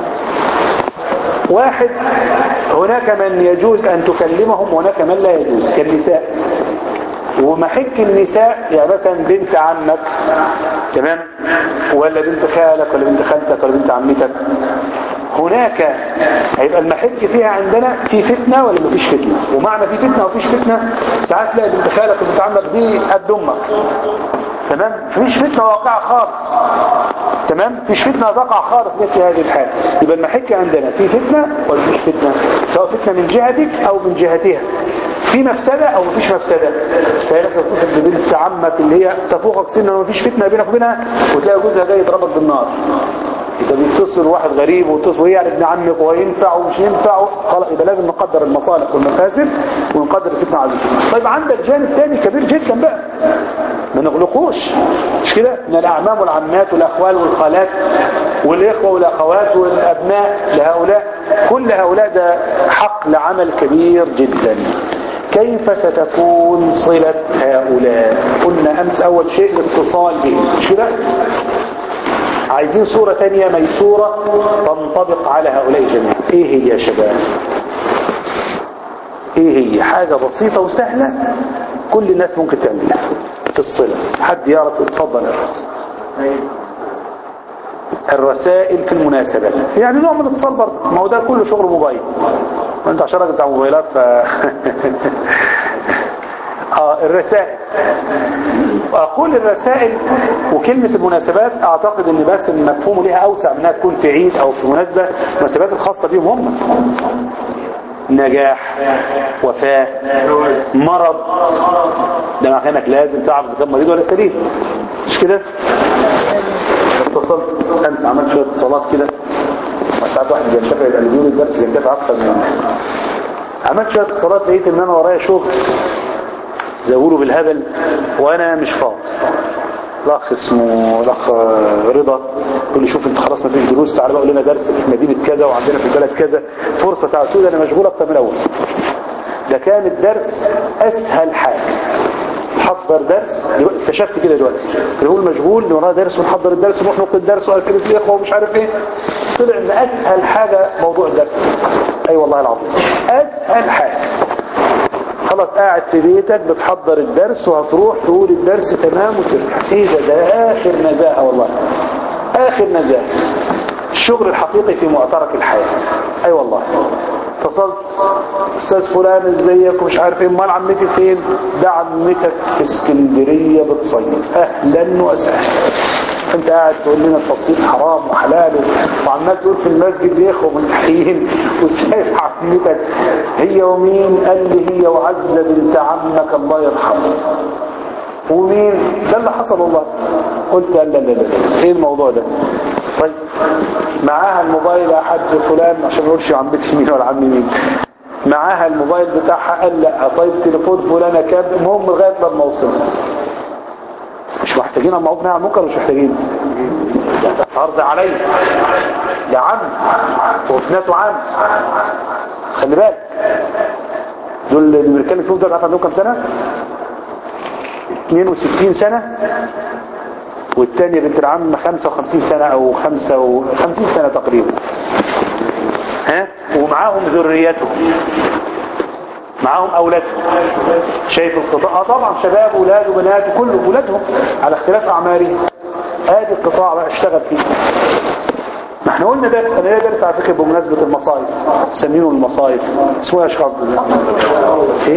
واحد هناك من يجوز ان تكلمهم وهناك من لا يجوز كالنساء ومحك النساء يعني مثلا بنت عمك تمام ولا بنت خالك ولا بنت خالتك ولا بنت عمتك هناك هيبقى المحك فيها عندنا في فتنة ولا مفيش فتنة ومعنى في فتنة ومفيش فتنة ساعات تلاقي بنت خالك وبنت عمك دي قد امك تمام مفيش فتنة واقعة خالص تمام مفيش فتنة تقع خالص مثل هذه الحالة يبقى المحك عندنا في فتنة ولا مفيش فتنة سواء فتنة من جهتك او من جهتها في مفسدة او مفيش مفسدة فهي نفسها تتصل ببنت عمك اللي هي تفوقك سنة ومفيش فتنة بينك وبينها وتلاقي جوزها جاي يضربك بالنار يبقى بيتصل واحد غريب ويتصل وهي يعني ابن عمك وينفع ومش ينفع خلاص يبقى لازم نقدر المصالح والمفاسد ونقدر الفتنة على الفتنة طيب عندك جانب ثاني كبير جدا بقى ما نغلقوش مش كده من الاعمام والعمات والاخوال والخالات والاخوه والاخوات والابناء لهؤلاء كل هؤلاء ده حق لعمل كبير جدا كيف ستكون صلة هؤلاء قلنا امس اول شيء الاتصال بهم مش كده عايزين صورة تانية ميسورة تنطبق على هؤلاء جميعا ايه هي يا شباب ايه هي حاجة بسيطة وسهلة كل الناس ممكن تعملها في الصلة حد يعرف اتفضل يا رسول الرسائل في المناسبات يعني نوع من الاتصال برضه ما هو ده كله شغل موبايل وانت عشان راجل بتاع موبايلات ف اه الرسائل اقول الرسائل وكلمة المناسبات اعتقد ان بس المفهوم ليها اوسع منها تكون في عيد او في مناسبة المناسبات الخاصة بيهم هم نجاح وفاة مرض ده معناه انك لازم تعرف اذا كان مريض ولا سليم مش كده اتصلت امس عملت شويه اتصالات كده وساعات واحد بينتفع يبقى اللي بيقول الدرس ينتفع اكتر من عملت شويه اتصالات لقيت ان انا ورايا شغل زودوا بالهبل وانا مش فاضي الاخ اسمه الاخ رضا يقول لي شوف انت خلاص ما فيش دروس تعالى بقى قول لنا درس في مدينه كذا وعندنا في البلد كذا فرصه تعالى تقول انا مشغول اكتر من الاول ده كان الدرس اسهل حاجه حضر درس دلوقتي اكتشفت كده دلوقتي بيقول مشغول ورانا درس ونحضر الدرس ونروح نقطه الدرس واسئله الاخوه ومش عارف ايه طلع ان اسهل حاجه موضوع الدرس اي أيوة والله العظيم اسهل حاجه خلاص قاعد في بيتك بتحضر الدرس وهتروح تقول الدرس تمام وترجع ايه ده ده اخر نزاهه والله اخر نزاهه الشغل الحقيقي في معترك الحياه اي أيوة والله اتصلت استاذ فلان ازيك ومش عارف ايه امال عمتي فين ده عمتك في اسكندريه بتصيف اهلا وسهلا انت قاعد تقول لنا التصيف حرام وحلال وعمال تقول في المسجد يا اخوه ملحين وسايب عمتك هي ومين قال لي هي وعزه بنت عمك الله يرحمه ومين ده اللي حصل والله قلت لا لا لا لا ايه الموضوع ده طيب معاها الموبايل يا حاج فلان عشان ما اقولش عمتي مين ولا عمي مين معاها الموبايل بتاعها قال لا طيب تليفون فلانه كام المهم لغايه لما وصلت مش محتاجين اما اقنع ممكن مش محتاجين عرض علي ده عم وابنته عم خلي بالك دول اللي بنتكلم فيهم دول عارف عندهم كام سنه 62 سنه والتانية بنت العم 55 سنة او 55 سنة تقريبا ها ومعاهم ذريتهم معاهم اولادهم شايف القطاع طبعا شباب اولاد وبنات وكل اولادهم على اختلاف اعمارهم ادي القطاع بقى اشتغل فيه ما احنا احنا قلنا درس انا ليه درس على فكره بمناسبه المصايف مسمينه المصايف اسمه ايه يا شيخ عبد الله؟ ايه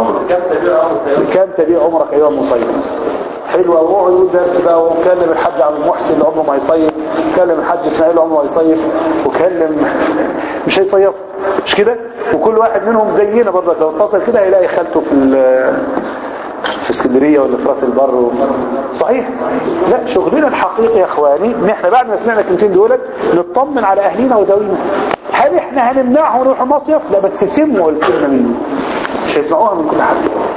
كم تبيع عمرك ايها المصيف حلو قوي يقعد يقول درس بقى وكلم الحاج عبد المحسن اللي عمره ما هيصيف كلم الحاج اسماعيل اللي عمره ما هيصيف وكلم مش هيصيف مش كده وكل واحد منهم زينا برضه لو اتصل كده هيلاقي خالته في ال- في اسكندريه ولا في راس البر و... صحيح لا شغلنا الحقيقي يا اخواني ان احنا بعد ما سمعنا الكلمتين دولت نطمن على اهلينا وذوينا هل احنا هنمنعهم ونروح المصيف لا بس سمعوا الكلمه مني مش هيسمعوها من كل حد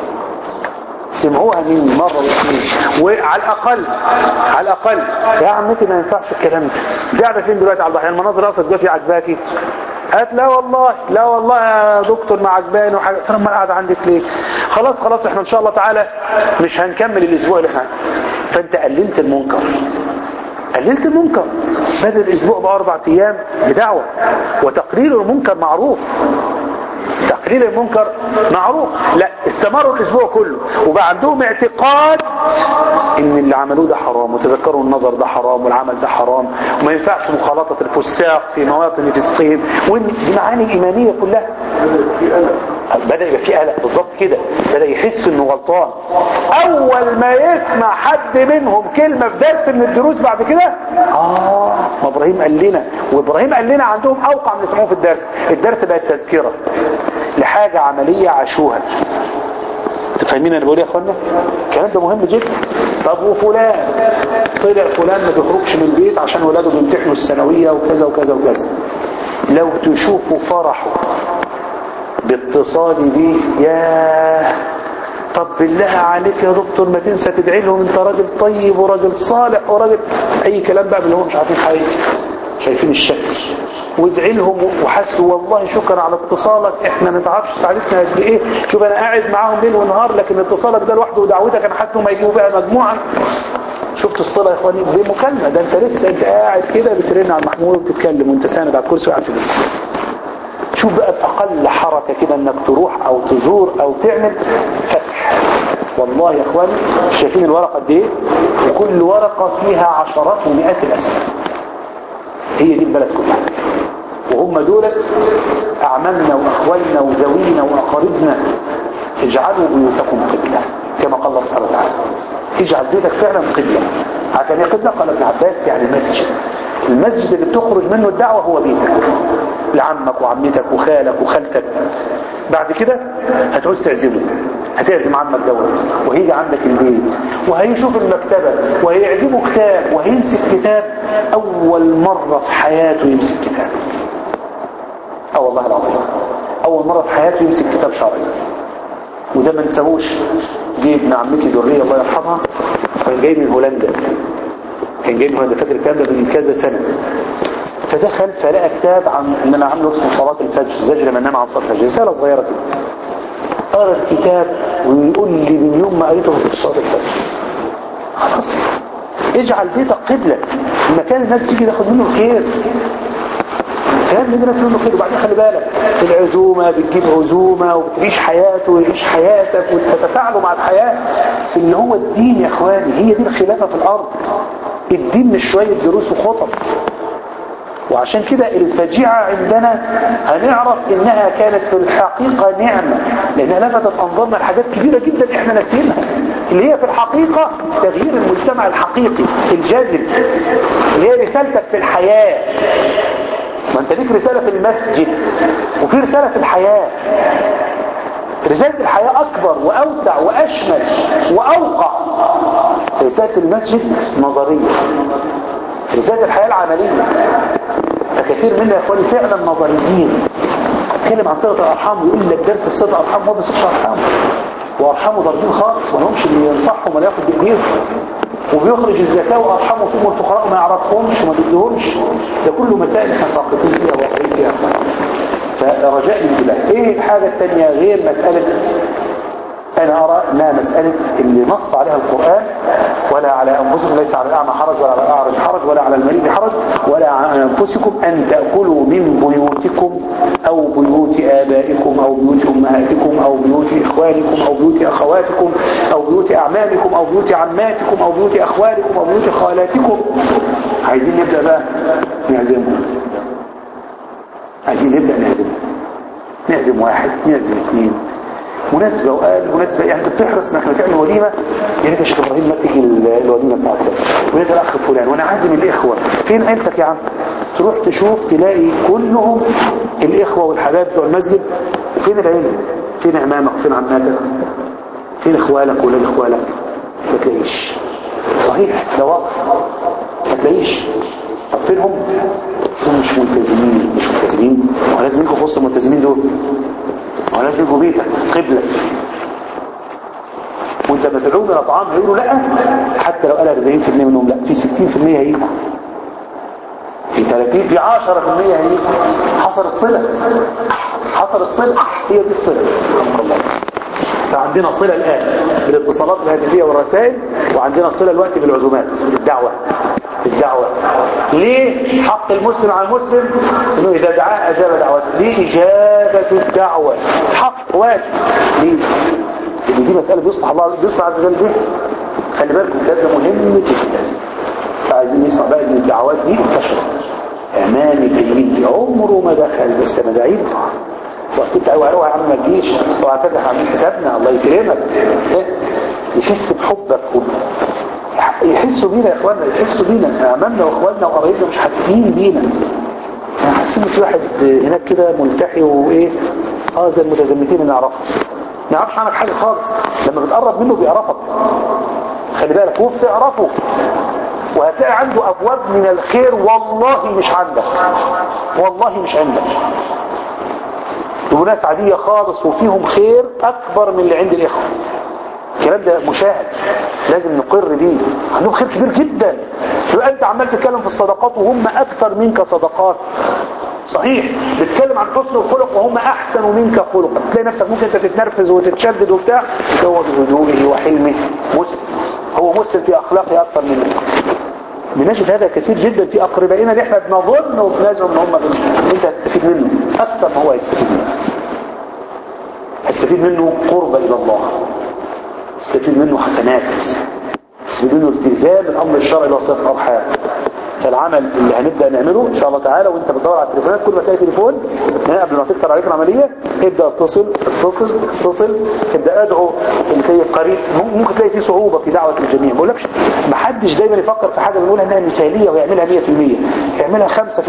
سمعوها مني مرة واثنين وعلى الأقل على الأقل يا عمتي ما ينفعش الكلام ده دي قاعدة فين دلوقتي على البحر المناظر أصلا دلوقتي عجباكي قالت لا والله لا والله يا دكتور ما عجباني وحاجة قلت لها امال قاعدة عندك ليه خلاص خلاص احنا ان شاء الله تعالى مش هنكمل الاسبوع اللي احنا فانت قللت المنكر قللت المنكر بدل الاسبوع باربع ايام بدعوة وتقليل المنكر معروف تقليل المنكر معروف لا استمروا الاسبوع كله وبقى عندهم اعتقاد ان اللي عملوه ده حرام وتذكروا النظر ده حرام والعمل ده حرام وما ينفعش مخالطة الفساق في مواطن فسقهم وان دي معاني الايمانية كلها بدأ يبقى في قلق بالظبط كده بدأ يحس انه غلطان اول ما يسمع حد منهم كلمة في درس من الدروس بعد كده اه ما ابراهيم قال لنا وابراهيم قال لنا عندهم اوقع من يسمعوه في الدرس الدرس بقى تذكرة لحاجة عملية عاشوها انتوا فاهمين انا بقول ايه يا اخوانا الكلام ده مهم جدا طب وفلان طلع فلان ما بيخرجش من البيت عشان ولاده بيمتحنوا الثانويه وكذا وكذا وكذا لو تشوفوا فرحه باتصالي بيه ياه طب بالله عليك يا دكتور ما تنسى تدعي لهم انت راجل طيب وراجل صالح وراجل اي كلام بقى اللي هم مش عارفين حقيقي شايفين الشكل وادعي لهم وحسوا والله شكرا على اتصالك احنا ما تعرفش ساعدتنا قد ايه شوف انا قاعد معاهم ليل ونهار لكن اتصالك ده لوحده ودعوتك انا حاسس انهم هيجيبوا بقى مجموعه شفتوا الصلاه يا اخواني دي مكالمه ده انت لسه انت قاعد كده بترن على المحمول وبتتكلم وانت ساند على الكرسي وقاعد في البيت شوف بقى بأقل حركة كده انك تروح او تزور او تعمل فتح والله يا اخواني شايفين الورقة قد ايه وكل ورقة فيها عشرات ومئات الاسماء هي دي البلد كلها وهم دولت اعمامنا واخواننا وذوينا واقاربنا اجعلوا بيوتكم قبلة كما قال الله سبحانه وتعالى اجعل بيتك فعلا قبلة عشان هي قبلة قال ابن عباس يعني مسجد المسجد اللي بتخرج منه الدعوة هو بيتك لعمك وعمتك وخالك وخالتك بعد كده هتعوز تعزمه هتعزم عمك دوت وهيجي عندك البيت وهيشوف المكتبة وهيعجبه كتاب وهيمسك كتاب أول مرة في حياته يمسك كتاب اه والله العظيم أول مرة في حياته يمسك كتاب شرعي وده ما نساهوش جه ابن عمتي درية الله يرحمها كان جاي من هولندا كان جاي من هولندا فاكر الكلام ده من كذا سنة فدخل فلقى كتاب عن ان انا عامله اسمه صلاة الفجر زجر من نام عن صلاة الفجر رسالة صغيرة كده قرأ الكتاب ويقول لي من يوم ما قريته في صلاة الفجر خلاص اجعل بيتك قبلة المكان الناس تيجي تاخد منه الخير كان من الناس منه خير وبعدين خلي بالك في العزومة بتجيب عزومة وبتعيش حياته ويعيش حياتك وتتفاعلوا مع الحياة اللي هو الدين يا اخواني هي دي الخلافة في الارض الدين مش شوية دروس وخطب وعشان كده الفجيعة عندنا هنعرف انها كانت في الحقيقة نعمة لانها لفتت انظرنا لحاجات كبيرة جدا احنا ناسينها اللي هي في الحقيقة تغيير المجتمع الحقيقي الجاذب اللي هي رسالتك في الحياة ما انت ليك رسالة في المسجد وفي رسالة في الحياة رسالة الحياة اكبر واوسع واشمل واوقع رسالة المسجد نظرية رسالة الحياة العملية فكثير منا يا اخواني فعلا نظريين اتكلم عن صلة الارحام ويقول لك درس في صلة الارحام هو بس ارحام وارحامه ضاربين خالص ما لهمش اللي ينصحهم ولا ياخد بايديهم وبيخرج الزكاة وارحامه فيهم الفقراء ما يعرفهمش وما بيديهمش ده كله مسائل احنا ساقطين فيها واقعين فيها فرجاء الانتباه ايه الحاجة الثانية غير مسألة انا ارى انها مسألة اللي نص عليها القرآن ولا على انفسكم ليس على الاعمى حرج ولا على الاعرج حرج ولا على المريض حرج ولا على انفسكم ان تأكلوا من بيوتكم او بيوت ابائكم او بيوت امهاتكم او بيوت اخوانكم او بيوت اخواتكم او بيوت اعمامكم او بيوت عماتكم او بيوت اخوالكم او بيوت خالاتكم عايزين نبدأ بقى نعزمهم عايزين نبدأ نعزمهم نعزم واحد نعزم اثنين مناسبة وقال مناسبة يعني انت بتحرص انك تعمل وليمة يا ريت يا شيخ ابراهيم ما تيجي الوليمة بتاعتك ويا ريت الاخ فلان وانا عازم الاخوة فين عيلتك يا عم تروح تشوف تلاقي كلهم الاخوة والحباب بتوع المسجد فين العيلة فين عمامك فين عماتك فين اخوالك ولا اخوالك ما تلاقيش صحيح ده واقع ما تلاقيش طب فين هم هم مش ملتزمين مش ملتزمين ولازم يجوا في وسط الملتزمين دول ولازم يجوا بيتك قبلة وانت مدعوم الى طعام هيقولوا لا حتى لو قال 40% منهم لا في 60% هيجوا في 30 في 10% هيجوا حصلت صلة حصلت صلة هي دي الصلة سبحان الله فعندنا صلة الآن بالاتصالات الهاتفية والرسائل وعندنا صلة الوقت بالعزومات الدعوة الدعوة ليه حق المسلم على المسلم انه اذا دعاه اجاب دعوته ليه اجابة الدعوة حق واجب ليه لان دي مسألة بيصلح الله بيصلح عز وجل بيها خلي بالكم ده مهم جدا فعايزين نسمع بقى ان الدعوات دي انتشرت امان الجميل عمره ما دخل بس انا دعيت وكنت اوعى اوعى يا عم ما تجيش وهكذا عاملين حسابنا الله يكرمك يحس بحبك يحسوا بينا يا اخوانا يحسوا بينا امامنا واخواننا وقرايبنا مش حاسين بينا احنا حاسين في واحد هناك كده ملتحي وايه اه زي المتزمتين اللي نعرفهم ما يعرفش عنك حاجه خالص لما بتقرب منه بيعرفك خلي بالك هو بتعرفه وهتلاقي عنده ابواب من الخير والله مش عندك والله مش عندك وناس عادية خالص وفيهم خير أكبر من اللي عند الإخوة الكلام ده مشاهد لازم نقر بيه عندهم خير كبير جدا يبقى أنت عمال تتكلم في الصدقات وهم أكثر منك صدقات صحيح بتتكلم عن حسن الخلق وهم أحسن منك خلقا تلاقي نفسك ممكن أنت تتنرفز وتتشدد وبتاع هو بهدوئه وحلمه مسلم هو مسلم في أخلاقه أكثر منك بنجد هذا كثير جدا في أقربائنا اللي احنا بنظن وبنزعم ان هم انت هتستفيد منه أكثر ما هو هيستفيد منه هتستفيد منه قرب إلى الله هتستفيد منه حسنات هتستفيد منه التزام الأمر الشرعي لوصية الأرحام فالعمل اللي هنبدأ نعمله إن شاء الله تعالى وانت بتدور على التليفونات كل ما تلاقي تليفون قبل ما تكتر عليك العملية ابدأ اتصل اتصل اتصل ابدأ ادعو اللي تلاقي قريب ممكن تلاقي فيه صعوبة في دعوة الجميع ما بقولكش ما حدش دايما يفكر في حاجة بنقولها انها مثالية ويعملها 100% يعملها 5%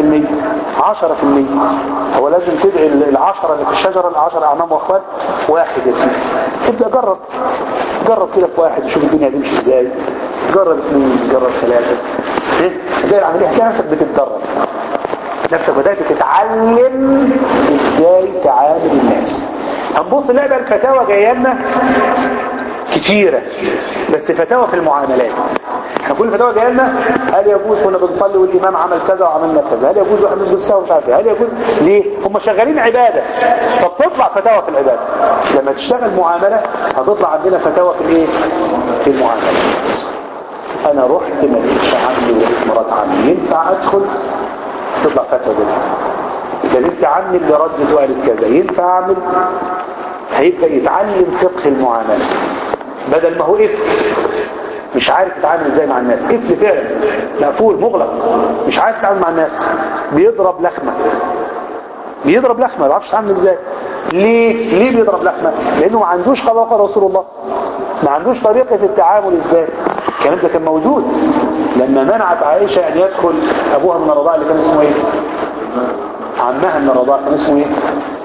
10% هو لازم تدعي العشرة اللي في الشجرة العشرة اعمام واخوات واحد يا سيدي ابدأ جرب جرب كده في واحد وشوف الدنيا هتمشي ازاي جرب اثنين جرب ثلاثة ايه ده العملية هتلاقي نفسك بتتدرب نفسك بدأت تتعلم ازاي تعامل الناس هنبص نلاقي بقى الفتاوى جايه لنا كتيرة بس فتاوى في المعاملات احنا كل فتاوى جايه لنا هل يجوز كنا بنصلي والامام عمل كذا وعملنا كذا هل يجوز واحد نسجد سوا مش عارف هل يجوز ليه هم شغالين عباده فبتطلع فتاوى في العباده لما تشتغل معامله هتطلع عندنا فتاوى في الايه في المعاملات انا رحت ما لقيتش عمي ولقيت مرات عمي ينفع ادخل تطلع فتوى زي كده ده بنت عمي اللي ردت وقالت كذا ينفع اعمل هيبدا يتعلم فقه المعامله بدل ما هو قفل مش عارف يتعامل ازاي مع الناس قفل فعلا مقفول مغلق مش عارف يتعامل مع الناس بيضرب لخمه بيضرب لخمه ما يعرفش يتعامل ازاي ليه ليه بيضرب لخمه لانه ما عندوش خلق رسول الله ما عندوش طريقه التعامل ازاي الكلام ده كان موجود لما منعت عائشة ان يدخل ابوها من الرضاعة اللي كان اسمه ايه عمها من الرضاعة كان اسمه ايه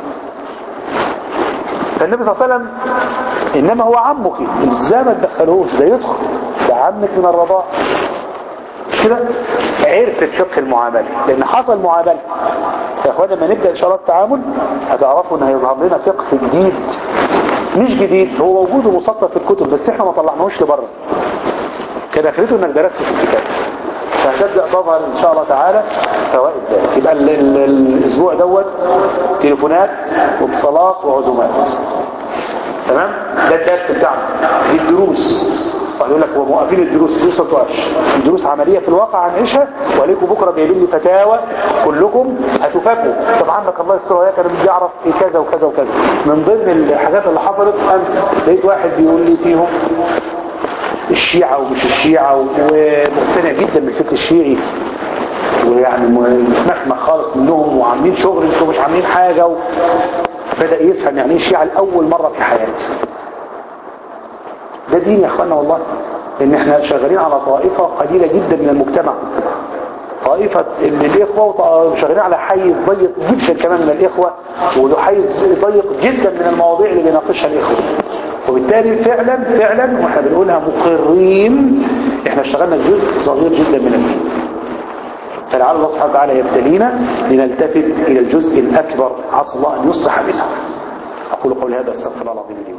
فالنبي صلى الله عليه وسلم انما هو عمك ازاي ما تدخلوش ده يدخل ده عمك من الرضاعة كده عرفت فقه المعاملة لان حصل معاملة يا اخوانا لما نبدأ ان شاء الله التعامل هتعرفوا ان هيظهر لنا فقه جديد مش جديد هو موجود ومسطر في الكتب بس احنا ما طلعناهوش لبره كان اخرته انك درست في الكتاب فهتبدأ تظهر ان شاء الله تعالى فوائد ذلك يبقى ال ال الاسبوع دوت تليفونات واتصالات وعزومات تمام ده الدرس بتاعنا دي الدروس يقول لك هو موقفين الدروس الدروس ما بتوقفش الدروس عمليه في الواقع هنعيشها وعليكم بكره جايبين لي فتاوى كلكم هتفاجئوا طب عمك الله يستر وياك انا بدي اعرف ايه كذا وكذا وكذا من ضمن الحاجات اللي حصلت امس لقيت واحد بيقول لي فيهم الشيعة ومش الشيعة ومقتنع جدا بالفكر الشيعي ويعني مخمخ خالص منهم وعاملين شغل انتوا مش عاملين حاجة و... بدأ يفهم يعني ايه الشيعة لأول مرة في حياته ده دين يا اخوانا والله ان احنا شغالين على طائفة قليلة جدا من المجتمع طائفة من الإخوة وشغالين على حيز ضيق جدا كمان من الإخوة وله حيز ضيق جدا من المواضيع اللي بيناقشها الإخوة وبالتالي فعلا فعلا واحنا بنقولها مقرين احنا اشتغلنا جزء صغير جدا من الدين فلعل الله سبحانه وتعالى يبتلينا لنلتفت إلى الجزء الأكبر عسى الله أن يصلح بنا أقول قولي هذا استغفر الله العظيم لي